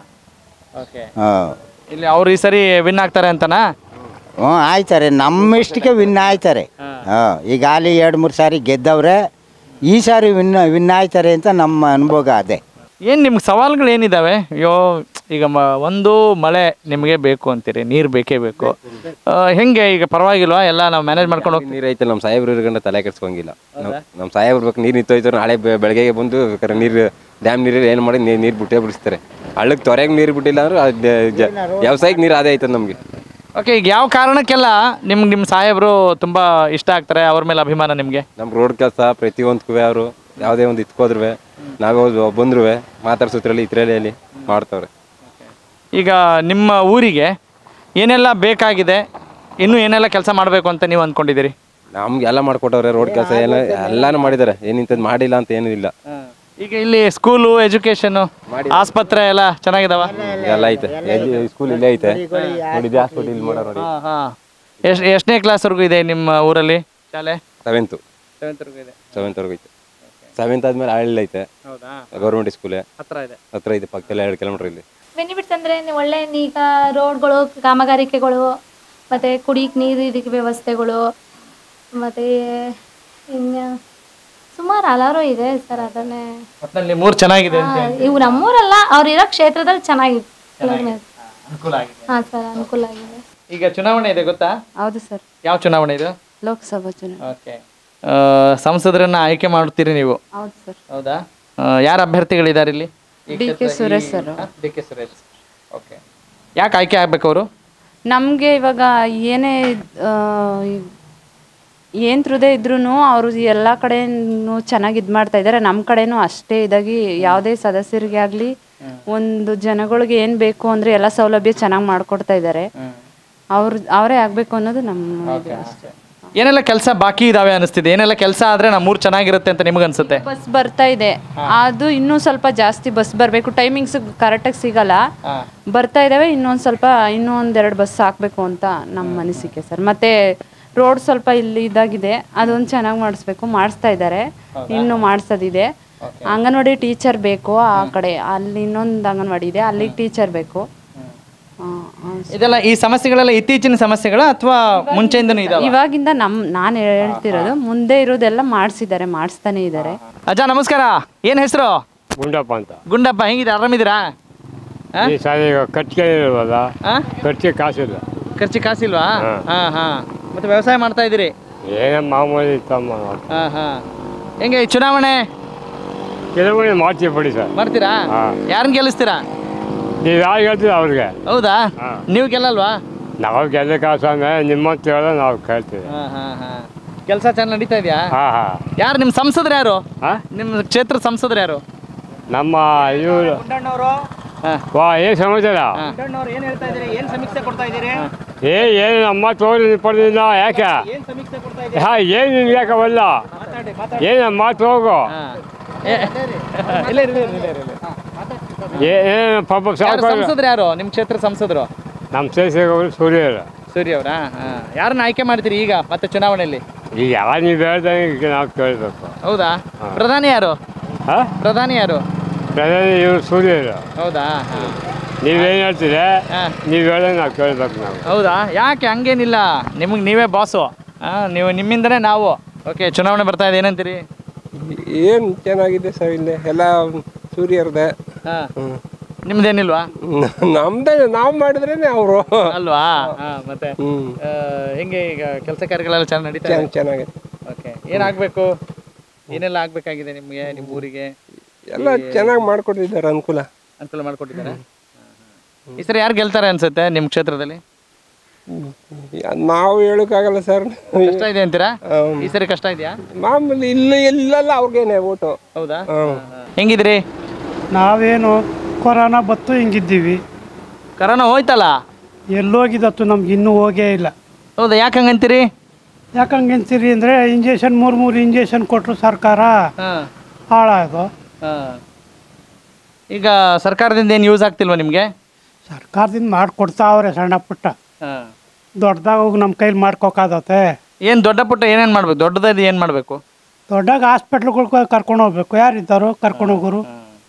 ಹಾಂ ಇಲ್ಲಿ ಅವ್ರು ಈ ಸರಿ ವಿನ್ ಆಗ್ತಾರೆ ಅಂತನಾ ಹ್ಞೂ ಆಯ್ತಾರೆ ನಮ್ಮ ಇಷ್ಟಕ್ಕೆ ವಿನ್ ಆಯ್ತಾರೆ ಹಾಂ ಈಗ ಅಲ್ಲಿ ಎರಡು ಮೂರು ಸಾರಿ ಗೆದ್ದವ್ರೆ ಈ ಸಾರಿ ವಿನ್ ವಿನ್ ಆಯ್ತಾರೆ ಅಂತ ನಮ್ಮ ಅನುಭವ ಅದೇ ಏನು ನಿಮ್ಗೆ ಸವಾಲುಗಳು ಏನಿದಾವೆ ಅಯ್ಯೋ ಈಗ ಮ ಒಂದು ಮಳೆ ನಿಮಗೆ ಬೇಕು ಅಂತೀರಿ ನೀರು ಬೇಕೇ ಬೇಕು ಆ, ಹೆಂಗೆ ಈಗ ಪರವಾಗಿಲ್ವಾ ಎಲ್ಲ ನಾವು ಮ್ಯಾನೇಜ್ ಮಾಡ್ಕೊಂಡು ಹೋಗ್ತೀವಿ ನೀರು ಐತೆ ನಮ್ಮ ಸಾಹೇಬ್ರು ಇರ್ಕೊಂಡು ತಲೆ ಕೆಡ್ಸ್ಕೊಂಗಿಲ್ಲ ನಮ್ಮ ಸಾಹೇಬ್ರು ಬೇಕು ನೀರು ನಿಂತೋಯ್ತು ನಾಳೆ ಬೆ- ಬೆಳಗ್ಗೆ ಬಂದು ಬೇಕಾದ್ರೆ ನೀರು ಡ್ಯಾಮ್ ನೀರು ಏನು ಮಾಡಿ ನೀರು ನೀರು ಬಿಟ್ಟೇ ಬಿಡಿಸ್ತಾರೆ ಹಳ್ಳಕ್ಕೆ ತೊರೆಗೆ ನೀರು ಬಿಟ್ಟಿಲ್ಲ ಅಂದ್ರೆ ಅದು ಜ- ವ್ಯವಸಾಯಕ್ಕೆ ನೀರು ಅದೇ ಆಯ್ತದ ನಮಗೆ ಓಕೆ ಈಗ ಯಾವ ಕಾರಣಕ್ಕೆಲ್ಲ ನಿಮ್ಗೆ ನಿಮ್ಮ ಸಾಹೇಬರು ತುಂಬ ಇಷ್ಟ ಆಗ್ತಾರೆ ಅವ್ರ ಮೇಲೆ ಅಭಿಮಾನ ನಿಮಗೆ ನಮ್ಮ ರೋಡ್ ಕೆಲಸ ಪ್ರತಿಯೊಂದಕ್ಕೂ ಅವರು ಯಾವುದೇ ಒಂದು ಇತ್ಕೋದ್ರು ನಾವೇ ಬಂದ್ರು ಮಾತಾಡ್ಸೋದ್ರಲ್ಲಿ ಇದ್ರಲ್ಲಿ ಮಾಡ್ತಾವ್ರೆ ಈಗ ನಿಮ್ಮ ಊರಿಗೆ ಏನೆಲ್ಲ ಬೇಕಾಗಿದೆ ಇನ್ನೂ ಏನೆಲ್ಲ ಕೆಲಸ ಮಾಡಬೇಕು ಅಂತ ನೀವು ಅಂದ್ಕೊಂಡಿದ್ದೀರಿ ನಮ್ಗೆ ಎಲ್ಲ ಮಾಡ್ಕೊಟ್ಟವ್ರೆ ರೋಡ್ ಕೆಲಸ ಎಲ್ಲ ಎಲ್ಲಾನು ಮಾಡಿದ್ದಾರೆ ಏನಿಂತದ್ದು ಮಾಡಿಲ್ಲ ಅಂತ ಏನೂ ಇಲ್ಲ ಈಗ ಇಲ್ಲಿ ಸ್ಕೂಲು ಎಜುಕೇಶನ್ ಆಸ್ಪತ್ರೆ ಎಲ್ಲ ಚೆನ್ನಾಗಿದಾವ ಎಲ್ಲ ಐತೆ ಸ್ಕೂಲ್ ಇಲ್ಲೇ ಐತೆ ನೋಡಿದ್ದೆ ಹಾಸ್ಪಿಟಲ್ ಇಲ್ಲಿ ಮಾಡೋ ನೋಡಿ ಎಷ್ಟು ಎಷ್ಟನೇ ಕ್ಲಾಸ್ವರೆಗೂ ಇದೆ ನಿಮ್ಮ ಊರಲ್ಲಿ ಶಾಲೆ ಸೆವೆಂತು ಸೆವೆಂತ್ವರೆಗೂ ಇದೆ ಸೆವೆಂತ್ವರೆಗೂ ಐತೆ ಸೆವೆಂತ್ ಆದ್ಮೇಲೆ ಹಳ್ಳಿ ಐತೆ ಹೌದಾ ಗೌರ್ಮೆಂಟ್ ಸ್ಕೂಲೇ ಹತ್ರ ಇದೆ ಹತ್ರ ಇದೆ ಪಕ್ಕದಲ್ಲಿ ಎರಡು ಕಿಲೋಮೀಟರ್ ಇಲ್ಲಿ ಬೆನಿಫಿಟ್ಸ್ ಅಂದರೆ ಒಳ್ಳೆ ಈಗ ರೋಡ್ಗಳು ಕಾಮಗಾರಿಕೆಗಳು ಮತ್ತು ಕುಡಿಯಕ್ಕೆ ನೀರಿನ ವ್ಯವಸ್ಥೆಗಳು ಮತ್ತು ಇನ್ನು ಸುಮಾರು ಹಲವಾರು ಇದೆ ಸರ್ ಅದನ್ನೇ ಒಟ್ಟಿನಲ್ಲಿ ಮೂರು ಚೆನ್ನಾಗಿದೆ ಅಂತ ಹಾ, ಇವು ನಮ್ಮೂರಲ್ಲ ಅವ್ರಿರೋ ಕ್ಷೇತ್ರದಲ್ಲಿ ಚೆನ್ನಾಗಿದೆ ಅನುಕೂಲ ಆಗಿದೆ ಹಾಂ ಸರ್ ಅನುಕೂಲ ಆಗಿದೆ ಈಗ ಚುನಾವಣೆ ಇದೆ ಗೊತ್ತಾ ಹೌದು ಸರ್ ಯಾವ ಚುನಾವಣೆ ಇದು ಲೋಕಸಭಾ ಚುನಾವಣೆ ಓಕೆ ಸಂಸದರನ್ನ ಆಯ್ಕೆ ಮಾಡ್ತೀರಿ ನೀವು ಹೌದು ಸರ್ ಹೌದಾ ಯಾರು ಅಭ್ಯರ್ಥಿಗಳಿದ್ದಾರೆ ಇಲ್ಲಿ D K Suresh sir D K Suresh okay ಯಾಕೆ ಆಯ್ಕೆ ಆಗ್ಬೇಕು ಅವರು ನಮಗೆ ಇವಾಗ ಏನೇ ಏನು ತ್ರುದೇ ಇದ್ರೂ ಅವರು ಎಲ್ಲ ಕಡೆನೂ ಚೆನ್ನಾಗಿ ಇದು ಮಾಡ್ತಾ ಇದ್ದಾರೆ ನಮ್ಮ ಕಡೆನೂ ಅಷ್ಟೇ ಇದಾಗಿ ಯಾವುದೇ ಸದಸ್ಯರಿಗೆ ಆಗಲಿ ಒಂದು ಜನಗಳಿಗೆ ಏನು ಬೇಕು ಅಂದರೆ ಎಲ್ಲ ಸೌಲಭ್ಯ ಚೆನ್ನಾಗಿ ಮಾಡಿಕೊಡ್ತಾ ಇದ್ದಾರೆ ಅವ್ರ ಅವರೇ ಆಗಬೇಕು ಅನ್ನೋದು ನಮ್ಮ ಇದು ಅಷ್ಟೇ ಏನೆಲ್ಲ ಕೆಲಸ ಬಾಕಿ ಇದಾವೆ ಅನಿಸ್ತಿದೆ ಏನೆಲ್ಲ ಕೆಲಸ ಆದ್ರೆ ನಮ್ಮೂರು ಚೆನ್ನಾಗಿರುತ್ತೆ ಅಂತ ನಿಮ್ಗೆ ಅನ್ಸುತ್ತೆ ಬಸ್ ಬರ್ತಾ ಇದೆ ಅದು ಇನ್ನೂ ಸ್ವಲ್ಪ ಜಾಸ್ತಿ ಬಸ್ ಬರಬೇಕು ಟೈಮಿಂಗ್ಸ್ ಕರೆಕ್ಟಾಗಿ ಸಿಗಲ್ಲ ಬರ್ತಾ ಇದ್ದಾವೆ ಇನ್ನೊಂದು ಸ್ವಲ್ಪ ಇನ್ನೂ ಒಂದೆರಡು ಬಸ್ ಹಾಕಬೇಕು ಅಂತ ನಮ್ಮ ಅನಿಸಿಕೆ ಸರ್ ಮತ್ತೆ ರೋಡ್ ಸ್ವಲ್ಪ ಇಲ್ಲಿ ಇದಾಗಿದೆ ಅದೊಂದು ಚೆನ್ನಾಗಿ ಮಾಡಿಸ್ಬೇಕು ಮಾಡಿಸ್ತಾ ಇದ್ದಾರೆ ಇನ್ನೂ ಮಾಡಿಸೋದಿದೆ ಅಂಗನವಾಡಿ ಟೀಚರ್ ಬೇಕು ಆ ಕಡೆ ಅಲ್ಲಿ ಇನ್ನೊಂದು ಅಂಗನವಾಡಿ ಇದೆ ಅಲ್ಲಿಗೆ ಟೀಚರ್ ಬೇಕು ಆ, ಆ, ಇದೆಲ್ಲ ಈ ಸಮಸ್ಯೆಗಳೆಲ್ಲ ಇತ್ತೀಚಿನ ಸಮಸ್ಯೆಗಳ ಅಥವಾ ಮುಂಚೆಯಿಂದನೂ ಇದಾವ ಇವಾಗಿಂದ ನಮ್ ನಾನು ಹೇಳ್ತಿರೋದು ಮುಂದೆ ಇರೋದೆಲ್ಲ ಮಾಡಿಸಿದ್ದಾರೆ ಮಾಡಿಸ್ತಾನೆ ಇದ್ದಾರೆ ಅಜ್ಜ ನಮಸ್ಕಾರ ಏನ್ ಹೆಸರು ಗುಂಡಪ್ಪ ಅಂತ ಗುಂಡಪ್ಪ ಹೆಂಗಿದೆ ಆರಾಮಿದ್ದೀರಾ ಆ? ಈ ಸಾಲ ಈಗ ಖರ್ಚಿಗೆ ಇಲ್ವಲ್ಲ ಖರ್ಚಿಗೆ ಕಾಸಿಲ್ಲ ಖರ್ಚು ಕಾಸಿಲ್ವಾ ಹಾ. ಹಾ ಹಾ ಮತ್ತೆ ವ್ಯವಸಾಯ ಮಾಡ್ತಾ ಇದ್ದೀರಿ ಏನೇ ಮಾಮೂಲಿ ತಮ್ಮ ಹಾ ಹಾ ಹೆಂಗೆ ಈ ಚುನಾವಣೆ ಕೆಲವೊಂದು ಮಾಡ್ತೀವಿ ಬಿಡಿ ಸರ್ ಮಾಡ್ತೀರಾ ಹಾ. ಯಾರನ್ನ ಗೆಲ್ಲಿಸ್ತೀರಾ ನೀವು ಯಾರು ಹೇಳ್ತೀವಿ ಅವ್ರಿಗೆ ಹೌದಾ ನೀವು ಗೆಲ್ಲಲ್ವಾ ನಾವು ಗೆಲ್ಲ ಕಾಸು ಅಂದ್ರೆ ನಿಮ್ಮಂತ ಹೇಳೋ ನಾವು ಕೇಳ್ತೀವಿ ಹಾ ಹಾ ಹಾ ಕೆಲಸ ಚೆನ್ನಾಗಿ ನಡೀತಾ ಇದೆಯಾ ಹಾ ಹಾ ಯಾರು ನಿಮ್ಮ ಸಂಸದರು ಯಾರು ನಿಮ್ಮ ಕ್ಷೇತ್ರ ಸಂಸದರು ಯಾರು ನಮ್ಮ ಇವರು ವಾ ಏನು ಸಮಾಚಾರ ಏನ್ ಹೇಳ್ತಾ ಇದ್ದೀರಿ ಏನ್ ಸಮೀಕ್ಷೆ ಕೊಡ್ತಾ ಇದ್ದೀರಿ ಏ ಏನು ನಮ್ಮ ತೋರಿ ಪಡೆದಿಲ್ಲ ಯಾಕೆ ಹಾ ಏನು ನಿನ್ಗೆ ಯಾಕೆ ಅವಲ್ಲ ಏನು ನಮ್ಮ ಮಾತು ಹೋಗು ಇಲ್ಲ ಇಲ್ಲ ಇಲ್ಲ ಇಲ್ಲ ಏ- ಏನು ಪಾಪ ಯಾರು ಸಾವುಕಾರ ಸಂಸದರು ಯಾರು ನಿಮ್ಮ ಕ್ಷೇತ್ರ ಸಂಸದರು ನಮ್ಮ ಶೇಷಗೌಡರು ಸೂರ್ಯ ಸೂರ್ಯ ಅವರಾ ಯಾರನ್ನ ಆಯ್ಕೆ ಮಾಡ್ತೀರಿ ಈಗ ಮತ್ತೆ ಚುನಾವಣೆಯಲ್ಲಿ ಈಗ ಯಾವಾಗ ನೀವು ಹೇಳ್ದಂಗೆ ನಾವು ಕೇಳಬೇಕು ಹೌದಾ ಪ್ರಧಾನಿ ಯಾರು ಹಾ ಪ್ರಧಾನಿ ಯಾರು ಪ್ರಧಾನಿ ಇವರು ಸೂರ್ಯ ಹೌದಾ ನೀವೇನು ಹೇಳ್ತೀರಿ ನೀವು ಹೇಳ್ದಂಗೆ ನಾವು ಕೇಳ್ಬೇಕು ನಾವು ಹೌದಾ ಯಾಕೆ ಹಂಗೇನಿಲ್ಲ ನಿಮಗೆ ನೀವೇ ಬಾಸು ನೀವು ನಿಮ್ಮಿಂದನೇ ನಾವು ಓಕೆ ಚುನಾವಣೆ ಬರ್ತಾ ಇದೆ ಏನಂತೀರಿ ಏನು ಚೆನ್ನಾಗಿದೆ ಸರ್ ಇಲ್ಲಿ ಎಲ್ಲ ಸೂರ್ಯರ್ದೆ ನಿಮ್ದೇನಿಲ್ವಾ ನಮ್ದೇ ನಾವು ಮಾಡಿದ್ರೇನೆ ಅವರು ಅಲ್ವಾ ಹಾ, ಮತ್ತೆ ಆ, ಹೆಂಗೆ ಈಗ ಕೆಲಸ ಕಾರ್ಯಗಳೆಲ್ಲ ಚೆನ್ನಾಗಿ ನಡೀತಾ ಇದೆ ಚೆನ್ನಾಗಿದೆ ಓಕೆ ಏನಾಗಬೇಕು ಏನೆಲ್ಲ ಆಗ್ಬೇಕಾಗಿದೆ ನಿಮಗೆ ನಿಮ್ಮ ಊರಿಗೆ ಎಲ್ಲ ಚೆನ್ನಾಗಿ ಮಾಡ್ಕೊಟ್ಟಿದ್ದಾರೆ ಅನುಕೂಲ ಅನುಕೂಲ ಮಾಡಿಕೊಟ್ಟಿದ್ದಾರೆ ಈ ಸರಿ ಯಾರು ಗೆಲ್ತಾರೆ ಅನ್ಸುತ್ತೆ ನಿಮ್ಮ ಕ್ಷೇತ್ರದಲ್ಲಿ ನಾವು ಹೇಳೋಕ್ಕಾಗಲ್ಲ ಸರ್ ಕಷ್ಟ ಇದೆ ಅಂತೀರಾ ಈ ಸರಿ ಕಷ್ಟ ಇದೆಯಾ ಮಾಮೂಲಿ ಇಲ್ಲಿ ಇಲ್ಲೆಲ್ಲ ಅವ್ರಿಗೇನೆ ಓಟು ಹೌದಾ ಹೆಂಗಿದ್ರಿ ನಾವೇನು ಕೊರೋನಾ ಬತ್ತು ಹಿಂಗಿದ್ದೀವಿ ಕರೋನಾ ಹೋಯ್ತಲ್ಲ ಎಲ್ಲೋಗಿದತ್ತು ನಮ್ಗೆ ಇನ್ನೂ ಹೋಗೇ ಇಲ್ಲ ಹೌದಾ ಯಾಕೆ ಹಂಗಂತೀರಿ ಯಾಕಂಗೆ ಅಂತೀರಿ ಅಂದರೆ ಇಂಜೆಕ್ಷನ್ ಮೂರು ಮೂರು ಇಂಜೆಕ್ಷನ್ ಕೊಟ್ಟರು ಸರ್ಕಾರ ಹಾಳಾಗೋದು ಈಗ ಸರ್ಕಾರದಿಂದ ಏನು ಯೂಸ್ ಆಗ್ತಿಲ್ವಾ ನಿಮಗೆ ಸರ್ಕಾರದಿಂದ ಮಾಡಿಕೊಡ್ತಾವ್ರೆ ಸಣ್ಣ ಪುಟ್ಟ ದೊಡ್ಡದಾಗ ಹೋಗಿ ನಮ್ಮ ಕೈಲಿ ಮಾಡ್ಕೋಕಾದತ್ತೆ ಏನು ದೊಡ್ಡ ಪುಟ್ಟ ಏನೇನು ಮಾಡ್ಬೇಕು ದೊಡ್ಡದಾದ ಏನು ಮಾಡಬೇಕು ದೊಡ್ಡಾಗ ಹಾಸ್ಪಿಟ್ಲ್ಗಳಿಗೆ ಕರ್ಕೊಂಡು ಹೋಗ್ಬೇಕು ಯಾರಿದ್ದಾರೋ ಕರ್ಕೊಂಡು ಹೋಗೋರು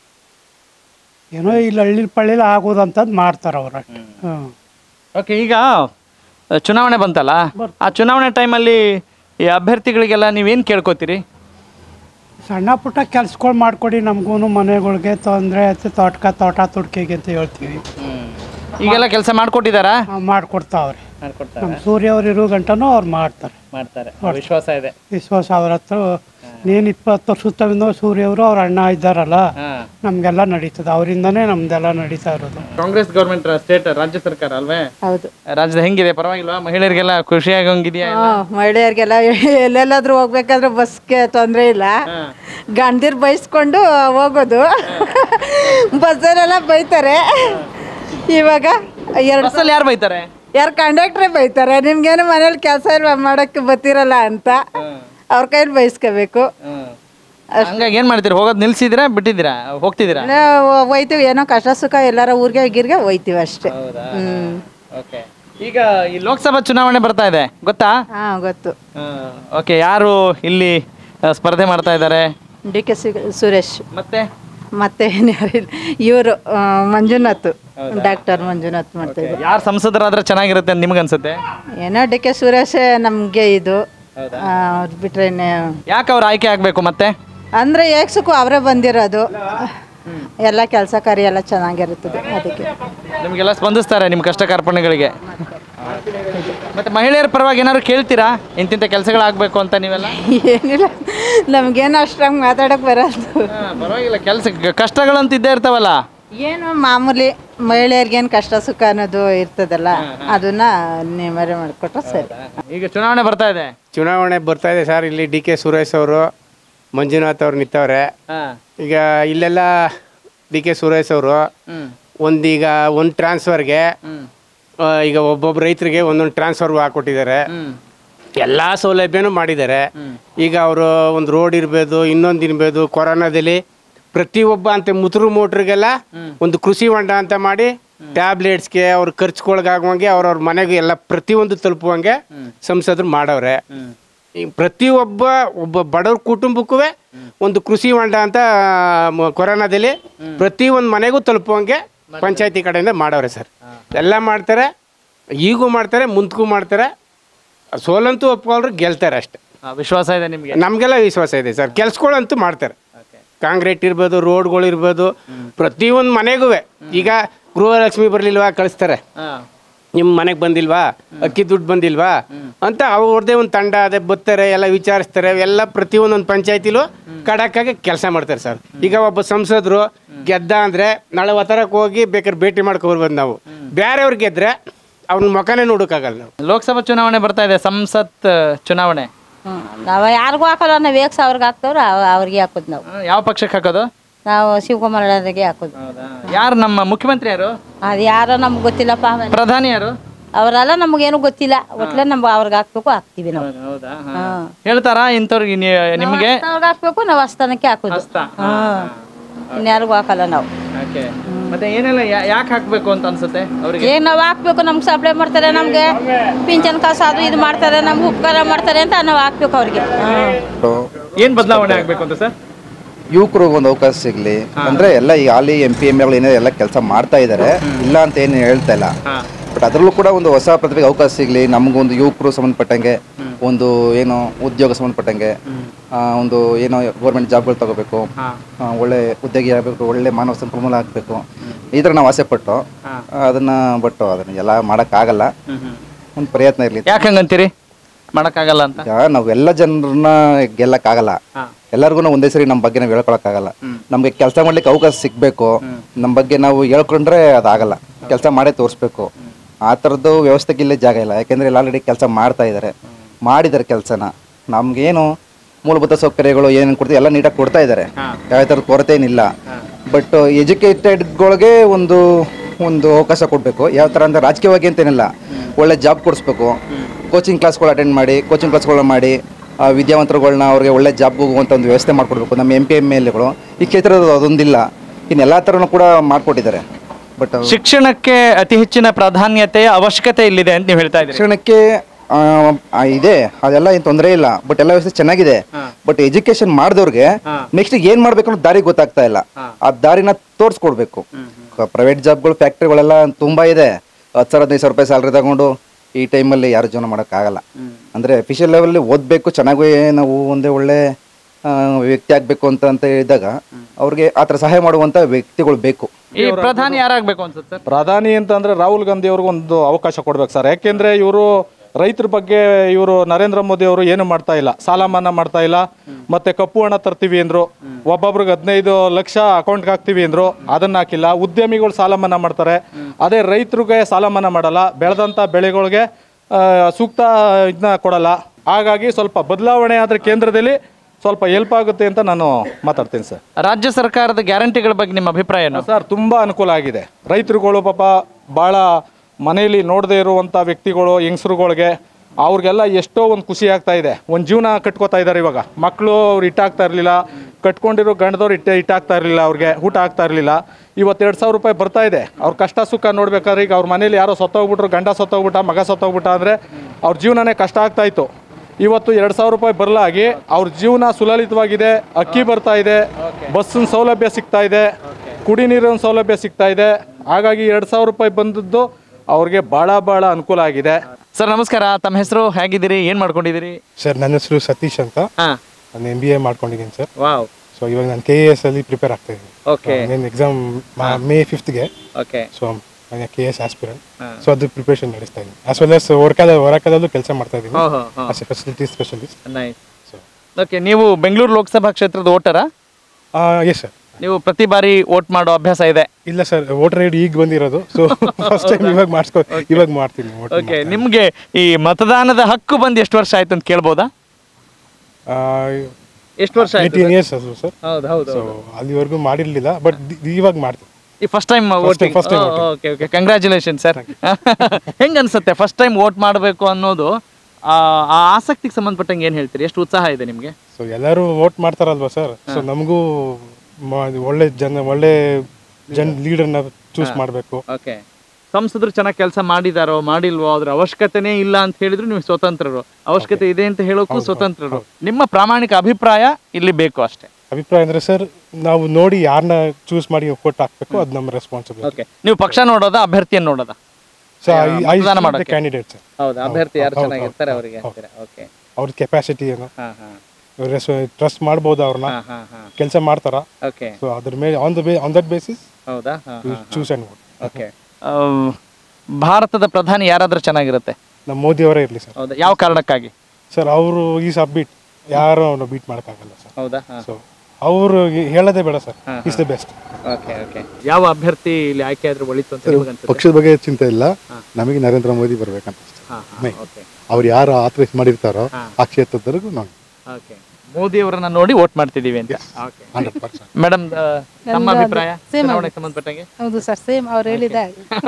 ಏನೋ ಇಲ್ಲಿ ಹಳ್ಳಿ ಪಳ್ಳಿಲಿ ಆಗೋದಂಥದ್ದು ಮಾಡ್ತಾರೆ ಅವ್ರು ಅಷ್ಟೇ ಹ್ಞೂ ಓಕೆ ಈಗ ಆ, ಚುನಾವಣೆ ಬಂತಲ್ಲ ಆ ಚುನಾವಣೆ ಟೈಮಲ್ಲಿ ಈ ಅಭ್ಯರ್ಥಿಗಳಿಗೆಲ್ಲ ನೀವೇನು ಕೇಳ್ಕೊತೀರಿ ಸಣ್ಣ ಪುಟ್ಟ ಕೆಲ್ಸಗಳು ಮಾಡಿಕೊಡಿ ನಮಗೂ ಮನೆಗಳಿಗೆ ತೊಂದರೆ ಆಯ್ತು ತೋಟಕ ತೋಟ ತುಡ್ಕಿಗೆ ಅಂತ ಹೇಳ್ತೀವಿ ಈಗೆಲ್ಲ ಕೆಲಸ ಮಾಡಿಕೊಟ್ಟಿದ್ದಾರಾ ಮಾಡಿಕೊಡ್ತಾವ್ರೆ ಮಾಡ್ಕೊಡ್ತಾರೆ ನಮ್ಮ ಸೂರ್ಯ ಅವ್ರು ಇರೋ ಗಂಟನೂ ಅವ್ರು ಮಾಡ್ತಾರೆ ಮಾಡ್ತಾರೆ ವಿಶ್ವಾಸ ಇದೆ ವಿಶ್ವಾಸ ಅವ್ರ ಹತ್ರ ನೀನು ಇಪ್ಪತ್ತು ವರ್ಷ ತವಿಂದ ಸೂರ್ಯ ಅವರು ಅವ್ರ ಅಣ್ಣ ಇದ್ದಾರಲ್ಲ ನಮಗೆಲ್ಲ ನಡೀತದೆ ಅವರಿಂದನೇ ನಮ್ದೆಲ್ಲ ನಡೀತಾ ಇರೋದು ಕಾಂಗ್ರೆಸ್ ಗೌರ್ಮೆಂಟ್ ಸ್ಟೇಟ್ ರಾಜ್ಯ ಸರ್ಕಾರ ಅಲ್ವೇ ಹೌದು ರಾಜ್ಯದ ಹೆಂಗಿದೆ ಪರವಾಗಿಲ್ವಾ ಮಹಿಳೆಯರಿಗೆಲ್ಲ ಖುಷಿಯಾಗಂಗಿದೆಯಾ ಹಾ, ಮಹಿಳೆಯರಿಗೆಲ್ಲ ಎಲ್ಲೆಲ್ಲಾದ್ರೂ ಹೋಗ್ಬೇಕಾದ್ರೆ ಬಸ್ಗೆ ತೊಂದರೆ ಇಲ್ಲ ಗಂಡದಿರ್ ಬೈಸ್ಕೊಂಡು ಹೋಗೋದು ಬಸ್ಸಲ್ಲೆಲ್ಲ ಬೈತಾರೆ ಇವಾಗ ಎರಡು ಬಸ್ಸಲ್ಲಿ ಯಾರು ಬೈತಾರೆ ಯಾರು ಕಂಡಕ್ಟ್ರೇ ಬೈತಾರೆ ನಿಮ್ಗೇನು ಮನೇಲಿ ಕೆಲಸ ಇಲ್ವಾ ಮಾಡಕ್ಕೆ ಬತ್ತಿರಲ್ಲ ಅಂತ ಅವ್ರ ಕೈಲಿ ಬೈಸ್ಕೋಬೇಕು ಹಂಗಾಗಿ ಏನ್ ಮಾಡ್ತೀರಿ ಹೋಗೋದು ನಿಲ್ಸಿದ್ದೀರಾ ಬಿಟ್ಟಿದ್ದೀರಾ ಹೋಗ್ತಿದ್ದೀರಾ ನಾವು ಹೋಯ್ತೀವಿ ಏನೋ ಕಷ್ಟ ಸುಖ ಎಲ್ಲಾರ ಊರಿಗೆ ಗಿರ್ಗೆ ಹೋಯ್ತೀವಿ ಅಷ್ಟೇ ಹ್ಮ್ ಓಕೆ ಈಗ ಈ ಲೋಕಸಭಾ ಚುನಾವಣೆ ಬರ್ತಾ ಇದೆ ಗೊತ್ತಾ ಹಾ ಗೊತ್ತು ಓಕೆ ಯಾರು ಇಲ್ಲಿ ಆ, ಸ್ಪರ್ಧೆ ಮಾಡ್ತಾ ಇದ್ದಾರೆ ಡಿ ಕೆ ಸುರೇಶ್ ಮತ್ತೆ ಮತ್ತೆ ಯಾರಿಲ್ಲ ಇವರು ಮಂಜುನಾಥ್ ಡಾಕ್ಟರ್ ಮಂಜುನಾಥ್ ಮಾಡ್ತಾ ಇದ್ರು ಯಾರು ಸಂಸದರಾದ್ರೆ ಚೆನ್ನಾಗಿರುತ್ತೆ ಅಂತ ನಿಮ್ಗೆ ಅನ್ಸುತ್ತೆ ಏನೋ ಡಿ ಕೆ ಸುರೇಶ್ ನಮಗೆ ಇದು ಅವ್ರು ಬಿಟ್ರೆ ಇನ್ನು- ಯಾಕೆ ಅವ್ರು ಆಯ್ಕೆ ಆಗ್ಬೇಕು ಮತ್ತೆ ಅಂದ್ರೆ ಏಕ್ಸಕ್ಕೂ ಅವರೇ ಬಂದಿರೋದು ಎಲ್ಲ ಕೆಲಸ ಕಾರ್ಯ ಎಲ್ಲ ಚೆನ್ನಾಗಿರುತ್ತದೆ ಅದಕ್ಕೆ ನಿಮಗೆಲ್ಲ ಸ್ಪಂದಿಸ್ತಾರೆ ನಿಮ್ಮ ಕಷ್ಟ ಕಾರ್ಪಣ್ಯಗಳಿಗೆ ಮತ್ತೆ ಮಹಿಳೆಯರ ಪರವಾಗಿ ಏನಾದ್ರು ಕೇಳ್ತೀರಾ ಇಂತಿಂಥ ಕೆಲಸಗಳಾಗಬೇಕು ಅಂತ ನೀವೆಲ್ಲ ಏನಿಲ್ಲ ನಮ್ಗೇನು ಅಷ್ಟ್ರಂಗೆ ಮಾತಾಡಕ್ ಬರೋದು ಪರವಾಗಿಲ್ಲ ಕೆಲಸ ಕಷ್ಟಗಳಂತ ಇದ್ದೇ ಇರ್ತಾವಲ್ಲ ಏನು ಮಾಮೂಲಿ ಮಹಿಳೆಯರಿಗೇನು ಕಷ್ಟ ಸುಖ ಅನ್ನೋದು ಇರ್ತದಲ್ಲ ಅದನ್ನ ನಿವಾರಣೆ ಮಾಡಿಕೊಟ್ರೆ ಸರಿ ಈಗ ಚುನಾವಣೆ ಬರ್ತಾ ಇದೆ ಚುನಾವಣೆ ಬರ್ತಾ ಇದೆ ಸರ್ ಇಲ್ಲಿ ಡಿ ಕೆ ಸುರೇಶ್ ಅವರು ಮಂಜುನಾಥ್ ಅವ್ರು ನಿಂತವ್ರೆ ಈಗ ಇಲ್ಲೆಲ್ಲ ಡಿ ಕೆ ಸುರೇಶ್ ಅವರು ಒಂದೀಗ ಒಂದು ಟ್ರಾನ್ಸ್ಫರ್ಗೆ ಈಗ ಒಬ್ಬೊಬ್ಬ ರೈತರಿಗೆ ಒಂದೊಂದು ಟ್ರಾನ್ಸ್ಫರ್ ಹಾಕೊಟ್ಟಿದ್ದಾರೆ ಎಲ್ಲ ಸೌಲಭ್ಯನೂ ಮಾಡಿದ್ದಾರೆ ಈಗ ಅವರು ಒಂದು ರೋಡ್ ಇರ್ಬೋದು ಇನ್ನೊಂದು ಇರ್ಬೋದು ಕೊರೋನಾದಲ್ಲಿ ಪ್ರತಿಯೊಬ್ಬ ಅಂತ ಮುತುರು ಮೋಟ್ರಿಗೆಲ್ಲ ಒಂದು ಕೃಷಿ ಹೊಂಡ ಅಂತ ಮಾಡಿ ಟ್ಯಾಬ್ಲೆಟ್ಸ್ಗೆ ಅವ್ರ ಖರ್ಚುಗೊಳಗಾಗುವಂಗೆ ಅವ್ರವ್ರ ಮನೆಗೆ ಎಲ್ಲ ಪ್ರತಿಯೊಂದು ತಲುಪುವಂಗೆ ಸಂಸದರು ಮಾಡವ್ರೆ ಈ ಪ್ರತಿಯೊಬ್ಬ ಒಬ್ಬ ಬಡವ್ರ ಕುಟುಂಬಕ್ಕೂ ಒಂದು ಕೃಷಿ ಹೊಂಡ ಅಂತ ಮ- ಕೊರೋನಾದಲ್ಲಿ ಪ್ರತಿ ಒಂದು ಮನೆಗೂ ತಲುಪುವಂಗೆ ಪಂಚಾಯತಿ ಕಡೆಯಿಂದ ಮಾಡವ್ರೆ ಸರ್ ಎಲ್ಲ ಮಾಡ್ತಾರೆ ಈಗೂ ಮಾಡ್ತಾರೆ ಮುಂದಕ್ಕೂ ಮಾಡ್ತಾರೆ ಸೋಲಂತೂ ಒಪ್ಕೊಂಡ್ರು ಗೆಲ್ತಾರೆ ಅಷ್ಟೇ ಆ, ವಿಶ್ವಾಸ ಇದೆ ನಿಮಗೆ ನಮಗೆಲ್ಲ ವಿಶ್ವಾಸ ಇದೆ ಸರ್ ಕೆಲ್ಸಗಳಂತೂ ಮಾಡ್ತಾರೆ ಕಾಂಕ್ರೀಟ್ ಇರ್ಬೋದು ರೋಡ್ಗಳು ಇರ್ಬೋದು ಪ್ರತಿಯೊಂದು ಮನೆಗೂ ಈಗ ಗೃಹಲಕ್ಷ್ಮಿ ಬರಲಿಲ್ವಾ ಕಳಿಸ್ತಾರೆ ನಿಮ್ಮ ಮನೆಗೆ ಬಂದಿಲ್ವಾ ಅಕ್ಕಿ ದುಡ್ಡು ಬಂದಿಲ್ವಾ ಅಂತ ಅವ್ರದ್ದೇ ಒಂದು ತಂಡ ಅದೇ ಬರ್ತಾರೆ ಎಲ್ಲ ವಿಚಾರಿಸ್ತಾರೆ ಎಲ್ಲ ಪ್ರತಿಯೊಂದೊಂದು ಪಂಚಾಯತಿಲೂ ಖಡಕ್ಕಾಗಿ ಕೆಲಸ ಮಾಡ್ತಾರೆ ಸರ್ ಈಗ ಒಬ್ಬ ಸಂಸದರು ಗೆದ್ದ ಅಂದರೆ ನಾಳೆ ಒತ್ತರಕ್ಕೆ ಹೋಗಿ ಬೇಕಾದ್ರೆ ಭೇಟಿ ಮಾಡ್ಕೊಬರ್ಬೋದು ನಾವು ಬೇರೆಯವ್ರು ಗೆದ್ರೆ ಅವ್ನ ಮುಖನೇ ನೋಡೋಕ್ಕಾಗಲ್ಲ ನಾವು ಲೋಕಸಭಾ ಚುನಾವಣೆ ಬರ್ತಾ ಇದೆ ಸಂಸತ್ ಚುನಾವಣೆ ನಾವು ಯಾರಿಗೂ ಹಾಕಲ್ಲ ನಾವು ವೇಕ್ಸ್ ಅವ್ರಿಗೆ ಹಾಕ್ತವ್ರು ಅವ್- ಅವ್ರಿಗೆ ಹಾಕೋದು ನಾವು ಯಾವ ಪಕ್ಷಕ್ಕೆ ಹಾಕೋದು ನಾವು ಶಿವಕುಮಾರ್ ಅವರಿಗೆ ಹಾಕೋದು ಯಾರು ನಮ್ಮ ಮುಖ್ಯಮಂತ್ರಿ ಯಾರು ಅದು ಯಾರೋ ನಮ್ಗೆ ಗೊತ್ತಿಲ್ಲಪ್ಪ ಪ್ರಧಾನಿ ಯಾರು ಅವರೆಲ್ಲ ನಮಗೇನು ಗೊತ್ತಿಲ್ಲ ಒಟ್ಲೆ ನಮ್ಗೆ ಅವ್ರಿಗೆ ಹಾಕ್ಬೇಕು ಹಾಕ್ತೀವಿ ನಾವು ಹೌದಾ ಹಾಂ ಹೇಳ್ತಾರಾ ಇಂಥವ್ರಿಗೆ ನೀ- ನಿಮಗೆ ಅವ್ರಿಗೆ ಹಾಕ್ಬೇಕು ನಾವು ಹಸ್ತಾನಕ್ಕೆ ಹಾಕೋದು ಹಾಂ ಇನ್ಯಾರಿಗೂ ಹಾಕಲ್ಲ ನಾವು ಓಕೆ ಮತ್ತೆ ಏನೆಲ್ಲ ಯಾಕೆ ಹಾಕ್ಬೇಕು ಅಂತ ಅನ್ಸುತ್ತೆ ಅವ್ರಿಗೆ ಈಗ ನಾವು ಹಾಕ್ಬೇಕು ನಮ್ಗೆ ಸಪ್ಲೈ ಮಾಡ್ತಾರೆ ನಮಗೆ ಪಿಂಚನ್ ಕಾಸು ಅದು ಇದು ಮಾಡ್ತಾರೆ ನಮ್ಗೆ ಉಪಕಾರ ಮಾಡ್ತಾರೆ ಅಂತ ನಾವು ಹಾಕ್ಬೇಕು ಅವ್ರಿಗೆ ಏನ್ ಬದಲಾವಣೆ ಆಗ್ಬೇಕು ಅಂತ ಸರ್ ಯುವಕರಿಗೆ ಒಂದು ಅವಕಾಶ ಸಿಗಲಿ ಅಂದ್ರೆ ಎಲ್ಲ ಈ ಹಾಲಿ ಎಂ ಪಿ ಎಮ್ ಎಗಳು ಏನೇ ಎಲ್ಲ ಕೆಲಸ ಮಾಡ್ತಾ ಇದ್ದಾರೆ ಇಲ್ಲ ಅಂತ ಏನು ಹೇಳ್ತಾ ಇಲ್ಲ ಬಟ್ ಅದರಲ್ಲೂ ಕೂಡ ಒಂದು ಹೊಸ ಪ್ರತಿಭೆಗೆ ಅವಕಾಶ ಸಿಗಲಿ ನಮಗೊಂದು ಯುವಕರು ಸಂಬಂಧಪಟ್ಟಂಗೆ ಒಂದು ಏನು ಉದ್ಯೋಗ ಸಂಬಂಧಪಟ್ಟಂಗೆ ಆ, ಒಂದು ಏನೋ ಗೌರ್ಮೆಂಟ್ ಜಾಬ್ಗಳು ತಗೋಬೇಕು ಆ, ಒಳ್ಳೆ ಉದ್ಯೋಗಿ ಆಗಬೇಕು ಒಳ್ಳೆ ಮಾನವ ಸಂಪನ್ಮೂಲ ಆಗಬೇಕು ಈ ಥರ ನಾವು ಆಸೆ ಪಟ್ಟು ಅದನ್ನ ಬಟ್ ಅದನ್ನ ಎಲ್ಲ ಮಾಡೋಕ್ಕಾಗಲ್ಲ ಒಂದು ಪ್ರಯತ್ನ ಇರಲಿ ಯಾಕೆ ಹಂಗಂತೀರಿ ಮಾಡಕ್ಕಾಗಲ್ಲ ಅಂತ ಈಗ ನಾವೆಲ್ಲ ಜನರನ್ನ ಗೆಲ್ಲಕ್ಕಾಗಲ್ಲ ಎಲ್ಲರಿಗೂ ಒಂದೇ ಸರಿ ನಮ್ಮ ಬಗ್ಗೆ ನಾವು ಹೇಳ್ಕೊಳಕ್ಕಾಗಲ್ಲ ನಮಗೆ ಕೆಲಸ ಮಾಡ್ಲಿಕ್ಕೆ ಅವಕಾಶ ಸಿಗಬೇಕು ನಮ್ಮ ಬಗ್ಗೆ ನಾವು ಹೇಳ್ಕೊಂಡ್ರೆ ಅದಾಗಲ್ಲ ಕೆಲಸ ಮಾಡೇ ತೋರಿಸ್ಬೇಕು ಆ ಥರದ್ದು ವ್ಯವಸ್ಥೆಗೆ ಇಲ್ಲೇ ಜಾಗ ಇಲ್ಲ ಯಾಕೆಂದ್ರೆ ಎಲ್ಲ ಆಲ್ರೆಡಿ ಕೆಲಸ ಮಾಡ್ತಾ ಇದ್ದಾರೆ ಮಾಡಿದ್ದಾರೆ ಕೆಲಸನ ನಮ್ಗೇನು ಮೂಲಭೂತ ಸೌಕರ್ಯಗಳು ಏನೇನು ಕೊಡ್ತೀವಿ ಎಲ್ಲ ನೀಟಾಗಿ ಕೊಡ್ತಾ ಇದ್ದಾರೆ ಯಾವ ಥರದ ಕೊರತೆ ಏನಿಲ್ಲ ಬಟ್ ಎಜುಕೇಟೆಡ್ಗಳಿಗೆ ಒಂದು ಒಂದು ಅವಕಾಶ ಕೊಡಬೇಕು ಯಾವ ಥರ ಅಂದರೆ ರಾಜಕೀಯವಾಗಿ ಅಂತೇನಿಲ್ಲ ಒಳ್ಳೆ ಜಾಬ್ ಕೊಡಿಸ್ಬೇಕು ಕೋಚಿಂಗ್ ಕ್ಲಾಸ್ಗಳು ಅಟೆಂಡ್ ಮಾಡಿ ಕೋಚಿಂಗ್ ಕ್ಲಾಸ್ಗಳನ್ನ ಮಾಡಿ ಆ, ವಿದ್ಯಾವಂತರುಗಳನ್ನ ಅವ್ರಿಗೆ ಒಳ್ಳೆ ಜಾಬ್ ಹೋಗುವಂಥ ಒಂದು ವ್ಯವಸ್ಥೆ ಮಾಡಿಕೊಡ್ಬೇಕು ನಮ್ಮ ಎಂ ಪಿ ಎಮ್ ಎಲ್ ಎಗಳು ಈ ಕ್ಷೇತ್ರದ ಅದೊಂದಿಲ್ಲ ಇನ್ನು ಎಲ್ಲ ಥರನೂ ಕೂಡ ಮಾಡಿಕೊಟ್ಟಿದ್ದಾರೆ ಬಟ್ ಶಿಕ್ಷಣಕ್ಕೆ ಅತಿ ಹೆಚ್ಚಿನ ಪ್ರಾಧಾನ್ಯತೆಯ ಅವಶ್ಯಕತೆ ಇಲ್ಲಿದೆ ಅಂತ ನೀವು ಹೇಳ್ತಾ ಇದ್ದೀರಿ ಶಿಕ್ಷಣಕ್ಕೆ ಆ, ಆ, ಇದೆ ಅದೆಲ್ಲ ಏನು ತೊಂದರೆ ಇಲ್ಲ ಬಟ್ ಎಲ್ಲ ವ್ಯವಸ್ಥೆ ಚೆನ್ನಾಗಿದೆ ಬಟ್ ಎಜುಕೇಶನ್ ಮಾಡಿದವ್ರಿಗೆ ನೆಕ್ಸ್ಟ್ ಏನ್ ಮಾಡ್ಬೇಕು ಅನ್ನೋ ದಾರಿ ಗೊತ್ತಾಗ್ತಾ ಇಲ್ಲ ಆ ದಾರಿನ ತೋರಿಸ್ಕೊಡ್ಬೇಕು ಪ್ರೈವೇಟ್ ಜಾಬ್ಗಳು ಫ್ಯಾಕ್ಟ್ರಿಗಳೆಲ್ಲ ತುಂಬಾ ಇದೆ ಹತ್ತು ಸಾವಿರ ಹದಿನೈದು ಸಾವಿರ ರೂಪಾಯಿ ಸ್ಯಾಲ್ರಿ ತಗೊಂಡು ಈ ಟೈಮಲ್ಲಿ ಯಾರು ಜೀವನ ಮಾಡೋಕ್ಕಾಗಲ್ಲ ಅಂದ್ರೆ ಅಫಿಷಿಯಲ್ ಲೆವೆಲ್ ಓದಬೇಕು ಚೆನ್ನಾಗಿ ನಾವು ಒಂದೇ ಒಳ್ಳೆ ಆ, ವ್ಯಕ್ತಿ ಆಗ್ಬೇಕು ಅಂತ ಅಂತ ಹೇಳಿದಾಗ ಅವ್ರಿಗೆ ಆ ಥರ ಸಹಾಯ ಮಾಡುವಂತ ವ್ಯಕ್ತಿಗಳು ಬೇಕು ಈ ಪ್ರಧಾನಿ ಯಾರಾಗಬೇಕು ಅನ್ಸುತ್ತೆ ಸರ್ ಪ್ರಧಾನಿ ಅಂತಂದ್ರೆ ರಾಹುಲ್ ಗಾಂಧಿ ಅವ್ರಿಗೆ ಒಂದು ಅವಕಾಶ ಕೊಡ್ಬೇಕು ಸರ್ ಯಾಕೆಂದ್ರೆ ಇವರು ರೈತರ ಬಗ್ಗೆ ಇವರು ನರೇಂದ್ರ ಮೋದಿ ಅವರು ಏನು ಮಾಡ್ತಾ ಇಲ್ಲ ಸಾಲ ಮನ್ನಾ ಮಾಡ್ತಾ ಇಲ್ಲ ಮತ್ತೆ ಕಪ್ಪು ಹಣ ತರ್ತೀವಿ ಅಂದ್ರು ಒಬ್ಬೊಬ್ರಿಗೆ ಹದಿನೈದು ಲಕ್ಷ ಅಕೌಂಟ್ಗೆ ಹಾಕ್ತೀವಿ ಅಂದ್ರು ಅದನ್ನ ಹಾಕಿಲ್ಲ ಉದ್ಯಮಿಗಳು ಸಾಲ ಮನ್ನಾ ಮಾಡ್ತಾರೆ ಅದೇ ರೈತರಿಗೆ ಸಾಲ ಮನ್ನಾ ಮಾಡಲ್ಲ ಬೆಳೆದಂತ ಬೆಳೆಗಳಿಗೆ ಆ, ಸೂಕ್ತ ಇದನ್ನ ಕೊಡಲ್ಲ ಹಾಗಾಗಿ ಸ್ವಲ್ಪ ಬದಲಾವಣೆ ಆದ್ರೆ ಕೇಂದ್ರದಲ್ಲಿ ಸ್ವಲ್ಪ ಹೆಲ್ಪ್ ಆಗುತ್ತೆ ಅಂತ ನಾನು ಮಾತಾಡ್ತೀನಿ ಸರ್ ರಾಜ್ಯ ಸರ್ಕಾರದ ಗ್ಯಾರಂಟಿಗಳ ಬಗ್ಗೆ ನಿಮ್ಮ ಅಭಿಪ್ರಾಯ ಏನು ಸರ್ ತುಂಬ ಅನುಕೂಲ ಆಗಿದೆ ರೈತರುಗಳು ಪಾಪ ಭಾಳ ಮನೆಯಲ್ಲಿ ನೋಡದೇ ಇರುವಂಥ ವ್ಯಕ್ತಿಗಳು ಹೆಂಗಸ್ರುಗಳಿಗೆ ಅವ್ರಿಗೆಲ್ಲ ಎಷ್ಟೋ ಒಂದು ಖುಷಿ ಆಗ್ತಾ ಇದೆ ಒಂದು ಜೀವನ ಕಟ್ಕೋತಾ ಇದ್ದಾರೆ ಇವಾಗ ಮಕ್ಕಳು ಅವ್ರು ಇಟ್ಟಾಗ್ತಾ ಇರಲಿಲ್ಲ ಕಟ್ಕೊಂಡಿರೋ ಗಂಡದವ್ರು ಇಟ್ಟ ಇಟ್ಟಾಗ್ತಾ ಇರಲಿಲ್ಲ ಅವ್ರಿಗೆ ಊಟ ಆಗ್ತಾ ಇರಲಿಲ್ಲ ಇವತ್ತು ಎರಡು ಸಾವಿರ ರೂಪಾಯಿ ಬರ್ತಾ ಇದೆ ಅವ್ರ ಕಷ್ಟ ಸುಖ ನೋಡ್ಬೇಕಾದ್ರೆ ಈಗ ಅವ್ರ ಮನೇಲಿ ಯಾರೋ ಸತ್ತೋಗ್ಬಿಟ್ರು ಗಂಡ ಸತ್ತೋಗ್ಬಿಟ್ಟ ಮಗ ಸತ್ತೋಗ್ಬಿಟ್ಟ ಅಂದರೆ ಅವ್ರ ಜೀವನನೇ ಕಷ್ಟ ಆಗ್ತಾ ಇತ್ತು ಇವತ್ತು ಎರಡು ಸಾವಿರ ರೂಪಾಯಿ ಬರಲಾಗಿ ಅವ್ರ ಜೀವನ ಸುಲಲಿತವಾಗಿದೆ ಅಕ್ಕಿ ಬರ್ತಾ ಇದೆ ಬಸ್ಸಿನ ಸೌಲಭ್ಯ ಸಿಗ್ತಾ ಇದೆ ಕುಡಿ ನೀರಿನ ಸೌಲಭ್ಯ ಸಿಗ್ತಾ ಇದೆ ಹಾಗಾಗಿ ಎರಡು ಸಾವಿರ ರೂಪಾಯಿ ಬಂದದ್ದು ಅವ್ರಿಗೆ ಭಾಳ ಭಾಳ ಅನುಕೂಲ ಆಗಿದೆ ಸರ್ ನಮಸ್ಕಾರ ತಮ್ಮ ಹೆಸರು ಹೇಗಿದ್ದೀರಿ ಏನು ಮಾಡ್ಕೊಂಡಿದ್ದೀರಿ ಸರ್ ನನ್ನ ಹೆಸರು ಸತೀಶ್ ಅಂತ ನಾನು ಎಂ ಬಿ ಎ ಮಾಡ್ಕೊಂಡಿದ್ದೀನಿ ಸರ್ ವಾವ್ ಸೊ ಇವಾಗ ನಾನು ಕೆ ಎ ಎಸ್ ಅಲ್ಲಿ ಪ್ರಿಪೇರ್ ಆಗ್ತಾ ಇದ್ದೀನಿ Okay. నేను ಎಕ್ಸಾಮ್ ಮೇ ಫಿಫ್ತ್ಗೆ ಓಕೆ ಸೊ ನಾನು ಕೆ ಎಸ್ ಆಸ್ಪಿರೆಂಟ್ ಸೊ ಅದು ಪ್ರಿಪರೇಷನ್ ನಡೆಸ್ತಾ ಇದ್ದೀನಿ ಆಸ್ ವೆಲ್ ಎಸ್ ಹೊರಕಾದ ಹೊರಕಾದಲ್ಲೂ ಕೆಲಸ ಮಾಡ್ತಾ ಇದ್ದೀನಿ ಹೋ, ಹೋ, ಹೋ. As a facility specialist nice okay ನೀವು ಬೆಂಗಳೂರು ಲೋಕಸಭಾ ಕ್ಷೇತ್ರದ ವೋಟರಾ ಎಸ್ ಸರ್ ನೀವು ಪ್ರತಿ ಬಾರಿ ವೋಟ್ ಮಾಡೋ ಅಭ್ಯಾಸ ಇದೆ ಇಲ್ಲ ಸರ್ ವೋಟರ್ ಐ ಡಿ ಈಗ ಬಂದಿರೋದು ಸೊ ಫಸ್ಟ್ ಟೈಮ್ ಇವಾಗ ಮಾಡಿಸ್ಕೊ ಇವಾಗ ಮಾಡ್ತೀನಿ vote ಓಕೆ ನಿಮಗೆ ಈ ಮತದಾನದ ಹಕ್ಕು ಬಂದು ಎಷ್ಟು ವರ್ಷ ಆಯ್ತು ಅಂತ ಕೇಳ್ಬೋದಾ ಎಷ್ಟು ವರ್ಷ ಆಯ್ತು ಏಯ್ಟೀನ್ ಸರ್? ಇಯರ್ಸ್ ಅದು ಸರ್ ಹೌದು ಹೌದು ಸೊ ಅಲ್ಲಿವರೆಗೂ ಮಾಡಿರಲಿಲ್ಲ ಬಟ್ ಇವಾಗ ಮಾಡ್ತೀನಿ ಈ first time First voting time- first time voting. Okay okay congratulation sir ಹೆಂಗ್ ಅನ್ಸುತ್ತೆ ಫಸ್ಟ್ ಟೈಮ್ ವೋಟ್ ಮಾಡಬೇಕು ಅನ್ನೋದು ಆ ಆ ಆಸಕ್ತಿಗೆ ಸಂಬಂಧಪಟ್ಟಂಗೆ ಏನು ಹೇಳ್ತೀರಿ ಎಷ್ಟು ಉತ್ಸಾಹ ಇದೆ ನಿಮಗೆ ಸೊ ಎಲ್ಲರೂ ವೋಟ್ ಮಾಡ್ತಾರಲ್ವಾ ಸರ್ ಸೊ ನಮಗೂ ಒಳ್ಳೆ ಜನ ಒಳ್ಳೆ ಜನ್ ಲೀಡರ್ನ ಚೂಸ್ ಮಾಡಬೇಕು ಓಕೆ ಸಂಸದರು ಚೆನ್ನಾಗಿ ಕೆಲಸ ಮಾಡಿದಾರೋ ಮಾಡಿಲ್ವೋ ಅದ್ರ ಅವಶ್ಯಕತೆನೇ ಇಲ್ಲ ಅಂತ ಹೇಳಿದ್ರು ನೀವು ಸ್ವತಂತ್ರರು ಅವಶ್ಯಕತೆ ಇದೆ ಅಂತ ಹೇಳೋಕ್ಕೂ ಸ್ವತಂತ್ರರು ನಿಮ್ಮ ಪ್ರಾಮಾಣಿಕ ಅಭಿಪ್ರಾಯ ಇಲ್ಲಿ ಬೇಕು ಅಷ್ಟೇ ಅಭಿಪ್ರಾಯ ಅಂದ್ರೆ ಸರ್ ನಾವು ನೋಡಿ ಯಾರನ್ನ ಚೂಸ್ ಮಾಡಿ ಕೊಟ್ಟು ಹಾಕ್ಬೇಕು ಅದು ನಮ್ಮ ರೆಸ್ಪಾನ್ಸಿಬಿಲಿಟಿ ಓಕೆ ನೀವು ಪಕ್ಷ ನೋಡೋದಾ ಅಭ್ಯರ್ಥಿಯನ್ನು ನೋಡೋದಾ ಸೊ ಐ ಮತದಾನ ಮಾಡೋಕೆ ಕ್ಯಾಂಡಿಡೇಟ್ ಸರ್ ಹೌದಾ ಅಭ್ಯರ್ಥಿ ಯಾರು ಹೌದು, ಚೆನ್ನಾಗಿರ್ತಾರೆ ಹೌದು, ಅವರಿಗೆ ಹೌದು. ಅಂತೀರಾ ಓಕೆ ಅವ್ರ ಕೆಪಾಸಿಟಿ ಏನು ಹಾ ಹಾ ಟ್ರಸ್ಟ್ ಮಾಡ್ಬೋದು ಅವ್ರನ್ನ ಹಾ, ಹಾ, ಹಾ. ಕೆಲಸ ಮಾಡ್ತಾರ ಓಕೆ ಸೊ ಅದ್ರ ಮೇಲೆ ಆನ್ ದ ಬೇ ಆನ್ ದಟ್ ಬೇಸಿಸ್ ಹೌದಾ ಹಾ, ಹಾ, ಹಾ. ಚೂಸ್ ಅಂಡ್ ವೋಟ್ ಓಕೆ ಭಾರತದ ಪ್ರಧಾನಿ ಯಾರಾದ್ರೂ ಚೆನ್ನಾಗಿರುತ್ತೆ ನಮ್ಮ ಮೋದಿ ಅವರೇ ಇರಲಿ ಸರ್ ಹೌದಾ ಯಾವ ಕಾರಣಕ್ಕಾಗಿ ಸರ್ ಅವರು ಈ ಸಬ್ ಬೀಟ್ ಯಾರು ಅವ್ರನ್ನ ಬೀಟ್ ಮಾಡೋಕ್ಕಾಗಲ್ಲ ಸರ್ ಹೌದಾ ಹಾ. ಸೊ ಅವರು ಹೇಳೋದೇ ಬೇಡ ಸರ್ ಹಾ, is the best okay okay ಯಾವ ಅಭ್ಯರ್ಥಿ ಇಲ್ಲಿ ಆಯ್ಕೆ ಆದ್ರೆ ಒಳಿತು ಅಂತ ನಿಮ್ಗೆ ಅನ್ಸುತ್ತೆ? ಪಕ್ಷದ ಬಗ್ಗೆ ಚಿಂತೆ ಇಲ್ಲ ನಮಗೆ ನರೇಂದ್ರ ಮೋದಿ ಬರ್ಬೇಕಂತ ಅಷ್ಟೇ. ಹಾ, ಹಾ, Main. okay. ಅವ್ರು ಯಾರು ಆಥರೈಸ್ ಮಾಡಿರ್ತಾರೋ ಹಾ. ಆ ಕ್ಷೇತ್ರದವರೆಗೂ ನಾವು ಓಕೆ ಮೋದಿ ಅವರನ್ನ ನೋಡಿ ವೋಟ್ ಮಾಡ್ತಿದೀವಿ ಅಂತ ಓಕೆ ಹಂಡ್ರೆಡ್ ಪರ್ಸೆಂಟ್ ಮೇಡಮ್ ನಮ್ಮ ನಮ್ದು ಅಭಿಪ್ರಾಯ ಅದು same ಚುನಾವಣೆಗೆ ಅದು. ಸಂಬಂಧಪಟ್ಟಂಗೆ ಹೌದು ಸರ್ ಸೇಮ್ ಅವ್ರು ಹೇಳಿದ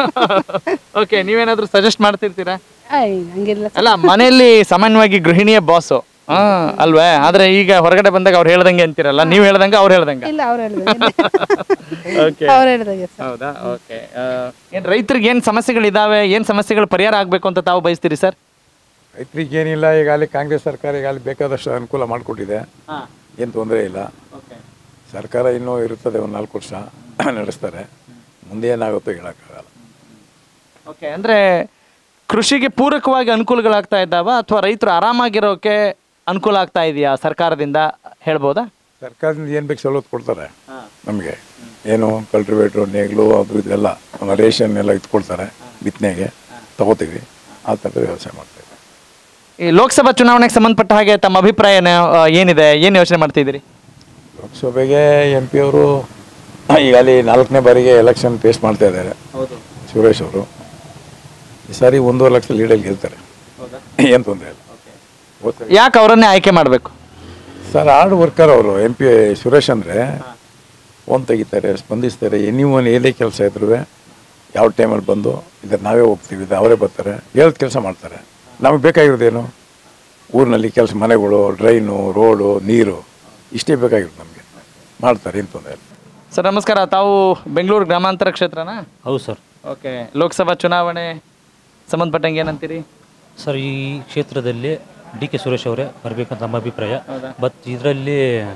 ಓಕೆ ನೀವೇನಾದ್ರೂ ಸಜೆಸ್ಟ್ ಮಾಡ್ತಿರ್ತೀರಾ ಆಯ್ ಹಂಗಿಲ್ಲ sir. ಅಲ್ಲ ಮನೆಯಲ್ಲಿ ಸಾಮಾನ್ಯವಾಗಿ ಗೃಹಿಣಿಯ ಬಾಸು ಹಾ ಅಲ್ವೇ ಆದ್ರೆ ಈಗ ಹೊರಗಡೆ ಬಂದಾಗ ಅವ್ರು ಹೇಳ್ದಂಗೆ ಅಂತೀರಲ್ಲ ನೀವು ಹೇಳ್ದಂಗೆ ಅವ್ರು ಹೇಳ್ದಂಗೆ ಇಲ್ಲ ಅವ್ರು ಹೇಳಿದಂಗೆ ಓಕೆ ಅವ್ರು ಹೇಳಿದಂಗೆ ಸರ್ ಹೌದಾ ಓಕೆ ಏನ್ ರೈತರಿಗೆ ಏನ್ ಸಮಸ್ಯೆಗಳಿದಾವೆ ಏನ್ ಸಮಸ್ಯೆಗಳು ಪರಿಹಾರ ಆಗ್ಬೇಕು ಅಂತ ತಾವು ಬಯಸ್ತೀರಿ ಸರ್ ರೈತರಿಗೆ ಏನಿಲ್ಲ ಈಗ ಅಲ್ಲಿ ಕಾಂಗ್ರೆಸ್ ಸರ್ಕಾರ ಈಗ ಅಲ್ಲಿ ಬೇಕಾದಷ್ಟು ಅನುಕೂಲ ಮಾಡಿಕೊಟ್ಟಿದೆ ಏನು ತೊಂದರೆ ಇಲ್ಲ ಸರ್ಕಾರ ಇನ್ನೂ ಇರುತ್ತದೆ ಒಂದು ನಾಲ್ಕು ವರ್ಷ ನಡೆಸ್ತಾರೆ ಮುಂದೆ ಏನಾಗುತ್ತೋ ಹೇಳೋಕ್ಕಾಗಲ್ಲ ಓಕೆ ಅಂದ್ರೆ ಕೃಷಿಗೆ ಪೂರಕವಾಗಿ ಅನುಕೂಲಗಳಾಗ್ತಾ ಇದ್ದಾವ ಅಥವಾ ರೈತರು ಆರಾಮಾಗಿರೋಕೆ ಅನುಕೂಲ ಆಗ್ತಾ ಇದೆಯಾ ಸರ್ಕಾರದಿಂದ ಹೇಳ್ಬೋದಾ ಸರ್ಕಾರದಿಂದ ಏನು ಬೇಕು ಸವಲತ್ತು ಕೊಡ್ತಾರೆ ನಮಗೆ ಏನು ಕಲ್ಟಿವೇಟ್ರು ನೇಗ್ಲು ಅದು ಇದೆಲ್ಲ ಆಮೇಲೆ ರೇಷನ್ ಎಲ್ಲ ಇಟ್ಕೊಳ್ತಾರೆ ಬಿತ್ತನೆಗೆ ತಗೋತೀವಿ ಆ ಥರದ ವ್ಯವಸಾಯ ಮಾಡ್ತೀವಿ ಈ ಲೋಕಸಭಾ ಚುನಾವಣೆಗೆ ಸಂಬಂಧಪಟ್ಟ ಹಾಗೆ ತಮ್ಮ ಅಭಿಪ್ರಾಯ ಏನು- ಆ, ಏನಿದೆ ಏನು ಯೋಚನೆ ಮಾಡ್ತಿದ್ದೀರಿ ಲೋಕಸಭೆಗೆ ಎಂ ಪಿ ಅವರು ಈಗ ಅಲ್ಲಿ ನಾಲ್ಕನೇ ಬಾರಿಗೆ ಎಲೆಕ್ಷನ್ ಫೇಸ್ ಮಾಡ್ತಾ ಇದ್ದಾರೆ ಹೌದು ಸುರೇಶ್ ಅವರು ಈ ಸಾರಿ ಒಂದೂವರೆ ಲಕ್ಷ ಲೀಡಲ್ಲಿ ಗೆಲ್ತಾರೆ ಏನು ತೊಂದರೆ ಇಲ್ಲ ಹೋದ ಯಾಕೆ ಅವರನ್ನೇ ಆಯ್ಕೆ ಮಾಡಬೇಕು ಸರ್ ಹಾರ್ಡ್ ವರ್ಕರ್ ಅವರು ಎಂ ಪಿ ಸುರೇಶ್ ಅಂದರೆ ಫೋನ್ ತೆಗಿತಾರೆ ಸ್ಪಂದಿಸ್ತಾರೆ ಎನಿ ಒನ್ ಏನೇ ಕೆಲಸ ಇದ್ರೂ ಯಾವ ಟೈಮಲ್ಲಿ ಬಂದು ಇದನ್ನು ನಾವೇ ಹೋಗ್ತೀವಿ ಇದು ಅವರೇ ಬರ್ತಾರೆ ಹೇಳ್ದ ಕೆಲಸ ಮಾಡ್ತಾರೆ ನಮಗೆ ಬೇಕಾಗಿರೋದೇನು ಊರಿನಲ್ಲಿ ಕೆಲಸ ಮನೆಗಳು ಡ್ರೈನು ರೋಡು ನೀರು ಇಷ್ಟೇ ಬೇಕಾಗಿರೋದು ನಮಗೆ ಮಾಡ್ತಾರೆ ಏನು ತೊಂದರೆ ಇಲ್ಲ ಸರ್ ನಮಸ್ಕಾರ ತಾವು ಬೆಂಗಳೂರು ಗ್ರಾಮಾಂತರ ಕ್ಷೇತ್ರನಾ ಹೌದು ಸರ್ ಓಕೆ ಲೋಕಸಭಾ ಚುನಾವಣೆ ಸಂಬಂಧಪಟ್ಟಂಗೆ ಏನಂತೀರಿ ಸರ್ ಈ ಕ್ಷೇತ್ರದಲ್ಲಿ ಡಿ ಕೆ ಸುರೇಶ್ ಅವರೇ ಬರಬೇಕಂತ ನಮ್ಮ ಅಭಿಪ್ರಾಯ ಹೌದಾ? ಬಟ್ ಇದರಲ್ಲಿ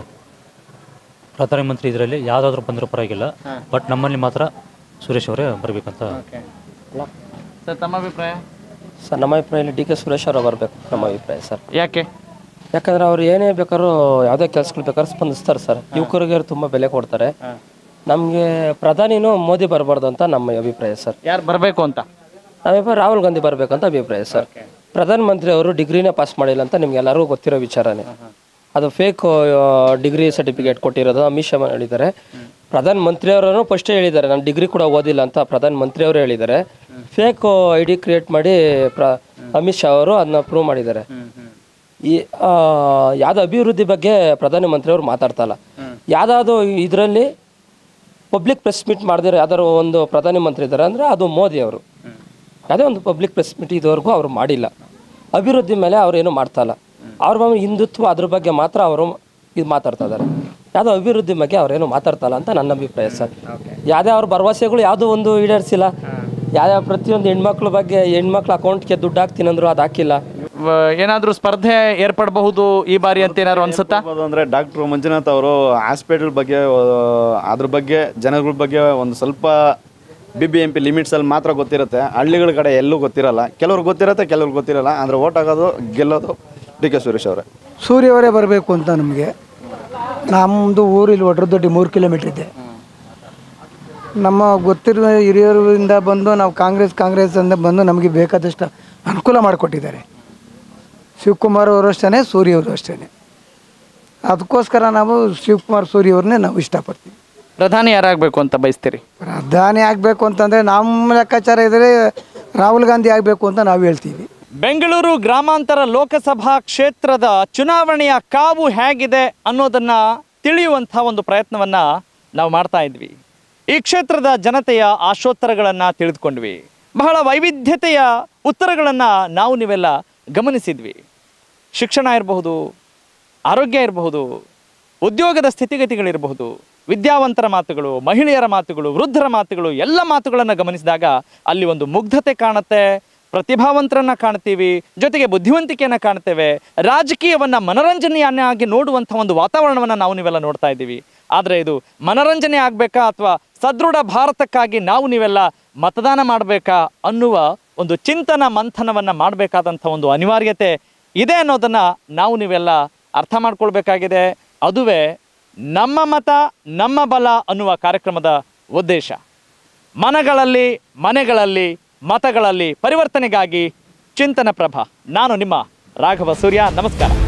ಪ್ರಧಾನಮಂತ್ರಿ ಇದರಲ್ಲಿ ಯಾವುದಾದ್ರೂ ಬಂದರೂ ಪರವಾಗಿಲ್ಲ ಹಾ. ಬಟ್ ನಮ್ಮಲ್ಲಿ ಮಾತ್ರ ಸುರೇಶ್ ಅವರೇ ಬರಬೇಕಂತ ಓಕೆ ಸರ್ ತಮ್ಮ ಅಭಿಪ್ರಾಯ ಸರ್ ನಮ್ಮ ಅಭಿಪ್ರಾಯದಲ್ಲಿ ಡಿ ಕೆ ಸುರೇಶ್ ಅವರು ಬರಬೇಕು ನಮ್ಮ ಅಭಿಪ್ರಾಯ ಸರ್ ಯಾಕೆ ಯಾಕಂದ್ರೆ ಅವ್ರು ಏನೇ ಬೇಕಾದ್ರೂ ಯಾವುದೇ ಕೆಲಸಗಳು ಬೇಕಾದ್ರೂ ಸ್ಪಂದಿಸ್ತಾರೆ ಸರ್ ಯುವಕರಿಗೆ ತುಂಬ ಬೆಲೆ ಕೊಡ್ತಾರೆ ನಮಗೆ ಪ್ರಧಾನಿನೂ ಮೋದಿ ಬರಬಾರ್ದು ಅಂತ ನಮ್ಮ ಅಭಿಪ್ರಾಯ ಸರ್ ಯಾರು ಬರಬೇಕು ಅಂತ ನಮ್ಮ ಅಭಿಪ್ರಾಯ ರಾಹುಲ್ ಗಾಂಧಿ ಬರಬೇಕಂತ ಅಭಿಪ್ರಾಯ ಸರ್ ಪ್ರಧಾನಮಂತ್ರಿ ಅವರು ಡಿಗ್ರಿನೇ ಪಾಸ್ ಮಾಡಿಲ್ಲ ಅಂತ ನಿಮ್ಗೆಲ್ಲರಿಗೂ ಗೊತ್ತಿರೋ ವಿಚಾರನೇ ಅದು ಫೇಕ್ ಡಿಗ್ರಿ ಸರ್ಟಿಫಿಕೇಟ್ ಕೊಟ್ಟಿರೋದು ಅಮಿತ್ ಶಾ ಹೇಳಿದ್ದಾರೆ ಪ್ರಧಾನ ಮಂತ್ರಿಯವರನ್ನು ಫಸ್ಟೇ ಹೇಳಿದ್ದಾರೆ ನಾನು ಡಿಗ್ರಿ ಕೂಡ ಓದಿಲ್ಲ ಅಂತ ಪ್ರಧಾನ ಮಂತ್ರಿಯವರು ಹೇಳಿದ್ದಾರೆ ಫೇಕ್ ಐ ಡಿ ಕ್ರಿಯೇಟ್ ಮಾಡಿ ಪ್ರ ಅಮಿತ್ ಶಾ ಅವರು ಅದನ್ನ ಪ್ರೂವ್ ಮಾಡಿದ್ದಾರೆ ಈ ಆ, ಯಾವ್ದು ಅಭಿವೃದ್ಧಿ ಬಗ್ಗೆ ಪ್ರಧಾನಮಂತ್ರಿಯವರು ಮಾತಾಡ್ತಾ ಇಲ್ಲ ಯಾವುದಾದ್ರು ಇದರಲ್ಲಿ ಪಬ್ಲಿಕ್ ಪ್ರೆಸ್ ಮೀಟ್ ಮಾಡಿದ್ರೆ ಯಾವ್ದಾದ್ರು ಒಂದು ಪ್ರಧಾನಮಂತ್ರಿ ಇದ್ದಾರೆ ಅಂದರೆ ಅದು ಮೋದಿ ಅವರು ಯಾವುದೇ ಒಂದು ಪಬ್ಲಿಕ್ ಪ್ರೆಸ್ ಮೀಟ್ ಇದುವರೆಗೂ ಅವರು ಮಾಡಿಲ್ಲ ಅಭಿವೃದ್ಧಿ ಮೇಲೆ ಅವ್ರು ಏನು ಮಾಡ್ತಾ ಇಲ್ಲ ಅವ್ರ ಬಗ್ಗೆ ಹಿಂದುತ್ವ ಅದ್ರ ಬಗ್ಗೆ ಮಾತ್ರ ಅವರು ಇದು ಮಾತಾಡ್ತಾ ಇದ್ದಾರೆ ಯಾವುದೋ ಅಭಿವೃದ್ಧಿ ಬಗ್ಗೆ ಅವ್ರೇನು ಮಾತಾಡ್ತಾ ಇಲ್ಲ ಅಂತ ನನ್ನ ಅಭಿಪ್ರಾಯ ಸರ್ ಯಾವುದೇ ಅವ್ರ ಭರವಸೆಗಳು ಯಾವುದೋ ಒಂದು ಈಡೇರಿಸಿಲ್ಲ ಯಾವ್ಯಾವ ಪ್ರತಿಯೊಂದು ಹೆಣ್ಮಕ್ಳ ಬಗ್ಗೆ ಹೆಣ್ಮಕ್ಳ ಅಕೌಂಟ್ಗೆ ದುಡ್ಡು ಹಾಕ್ತೀನಿ ಅಂದ್ರು ಅದು ಹಾಕಿಲ್ಲ ಏನಾದರೂ ಸ್ಪರ್ಧೆ ಏರ್ಪಡಬಹುದು ಈ ಬಾರಿ ಅಂತ ಏನಾದ್ರು ಅನ್ಸುತ್ತಾ ಹೇಳ್ಬೋದು ಅಂದ್ರೆ ಡಾಕ್ಟರ್ ಮಂಜುನಾಥ್ ಅವರು ಹಾಸ್ಪಿಟಲ್ ಬಗ್ಗೆ ಆ, ಅದ್ರ ಬಗ್ಗೆ ಜನಗಳ ಬಗ್ಗೆ ಒಂದು ಸ್ವಲ್ಪ ಬಿ ಬಿ ಎಂ ಪಿ ಲಿಮಿಟ್ಸಲ್ಲಿ ಮಾತ್ರ ಗೊತ್ತಿರುತ್ತೆ ಹಳ್ಳಿಗಳ ಕಡೆ ಎಲ್ಲೂ ಗೊತ್ತಿರಲ್ಲ ಕೆಲವ್ರಿಗೆ ಗೊತ್ತಿರುತ್ತೆ ಕೆಲವ್ರಿಗೆ ಗೊತ್ತಿರಲ್ಲ ಅಂದರೆ ಓಟ್ ಹಾಕೋದು ಗೆಲ್ಲೋದು ಡಿ ಕೆ ಸುರೇಶ್ ಅವರೇ ಸೂರ್ಯವರೇ ಬರಬೇಕು ಅಂತ ನಮಗೆ ನಮ್ಮದು ಊರು ಇಲ್ಲಿ ಒಡ್ರದೊಡ್ಡಿ ಮೂರು ಕಿಲೋಮೀಟ್ರ್ ಇದೆ ನಮ್ಮ ಗೊತ್ತಿರೋ ಹಿರಿಯರಿಂದ ಬಂದು ನಾವು ಕಾಂಗ್ರೆಸ್ ಕಾಂಗ್ರೆಸ್ ಅಂತ ಬಂದು ನಮಗೆ ಬೇಕಾದಷ್ಟು ಅನುಕೂಲ ಮಾಡಿಕೊಟ್ಟಿದ್ದಾರೆ ಶಿವಕುಮಾರ್ ಅವರು ಅಷ್ಟೇ ಸೂರ್ಯ ಅವರು ಅಷ್ಟೇ ಅದಕ್ಕೋಸ್ಕರ ನಾವು ಶಿವಕುಮಾರ್ ಸೂರ್ಯ ಅವ್ರನ್ನೇ ನಾವು ಇಷ್ಟಪಡ್ತೀವಿ ಪ್ರಧಾನಿ ಯಾರಾಗಬೇಕು ಅಂತ ಬಯಸ್ತೀರಿ ಪ್ರಧಾನಿ ಆಗಬೇಕು ಅಂತಂದರೆ ನಮ್ಮ ಲೆಕ್ಕಾಚಾರ ಇದ್ದರೆ ರಾಹುಲ್ ಗಾಂಧಿ ಆಗಬೇಕು ಅಂತ ನಾವು ಹೇಳ್ತೀವಿ ಬೆಂಗಳೂರು ಗ್ರಾಮಾಂತರ ಲೋಕಸಭಾ ಕ್ಷೇತ್ರದ ಚುನಾವಣೆಯ ಕಾವು ಹೇಗಿದೆ ಅನ್ನೋದನ್ನ ತಿಳಿಯುವಂಥ ಒಂದು ಪ್ರಯತ್ನವನ್ನ ನಾವು ಮಾಡ್ತಾ ಇದ್ವಿ ಈ ಕ್ಷೇತ್ರದ ಜನತೆಯ ಆಶೋತ್ತರಗಳನ್ನು ತಿಳಿದುಕೊಂಡ್ವಿ ಬಹಳ ವೈವಿಧ್ಯತೆಯ ಉತ್ತರಗಳನ್ನು ನಾವು ನೀವೆಲ್ಲ ಗಮನಿಸಿದ್ವಿ ಶಿಕ್ಷಣ ಇರಬಹುದು ಆರೋಗ್ಯ ಇರಬಹುದು ಉದ್ಯೋಗದ ಸ್ಥಿತಿಗತಿಗಳಿರಬಹುದು ವಿದ್ಯಾವಂತರ ಮಾತುಗಳು ಮಹಿಳೆಯರ ಮಾತುಗಳು ವೃದ್ಧರ ಮಾತುಗಳು ಎಲ್ಲ ಮಾತುಗಳನ್ನು ಗಮನಿಸಿದಾಗ ಅಲ್ಲಿ ಒಂದು ಮುಗ್ಧತೆ ಕಾಣುತ್ತೆ ಪ್ರತಿಭಾವಂತರನ್ನ ಕಾಣ್ತೀವಿ ಜೊತೆಗೆ ಬುದ್ಧಿವಂತಿಕೆಯನ್ನ ಕಾಣ್ತೇವೆ ರಾಜಕೀಯವನ್ನ ಮನರಂಜನೆಯನ್ನಾಗಿ ನೋಡುವಂಥ ಒಂದು ವಾತಾವರಣವನ್ನ ನಾವು ನೀವೆಲ್ಲ ನೋಡ್ತಾ ಇದ್ದೀವಿ ಆದರೆ ಇದು ಮನರಂಜನೆ ಆಗಬೇಕಾ ಅಥವಾ ಸದೃಢ ಭಾರತಕ್ಕಾಗಿ ನಾವು ನೀವೆಲ್ಲ ಮತದಾನ ಮಾಡಬೇಕಾ ಅನ್ನುವ ಒಂದು ಚಿಂತನ ಮಂಥನವನ್ನ ಮಾಡಬೇಕಾದಂಥ ಒಂದು ಅನಿವಾರ್ಯತೆ ಇದೆ ಅನ್ನೋದನ್ನ ನಾವು ನೀವೆಲ್ಲ ಅರ್ಥ ಮಾಡ್ಕೊಳ್ಬೇಕಾಗಿದೆ ಅದುವೇ ನಮ್ಮ ಮತ ನಮ್ಮ ಬಲ ಅನ್ನುವ ಕಾರ್ಯಕ್ರಮದ ಉದ್ದೇಶ ಮನಗಳಲ್ಲಿ ಮನೆಗಳಲ್ಲಿ ಮತಗಳಲ್ಲಿ ಪರಿವರ್ತನೆಗಾಗಿ ಚಿಂತನ ಪ್ರಭಾ ನಾನು ನಿಮ್ಮ ರಾಘವ ಸೂರ್ಯ ನಮಸ್ಕಾರ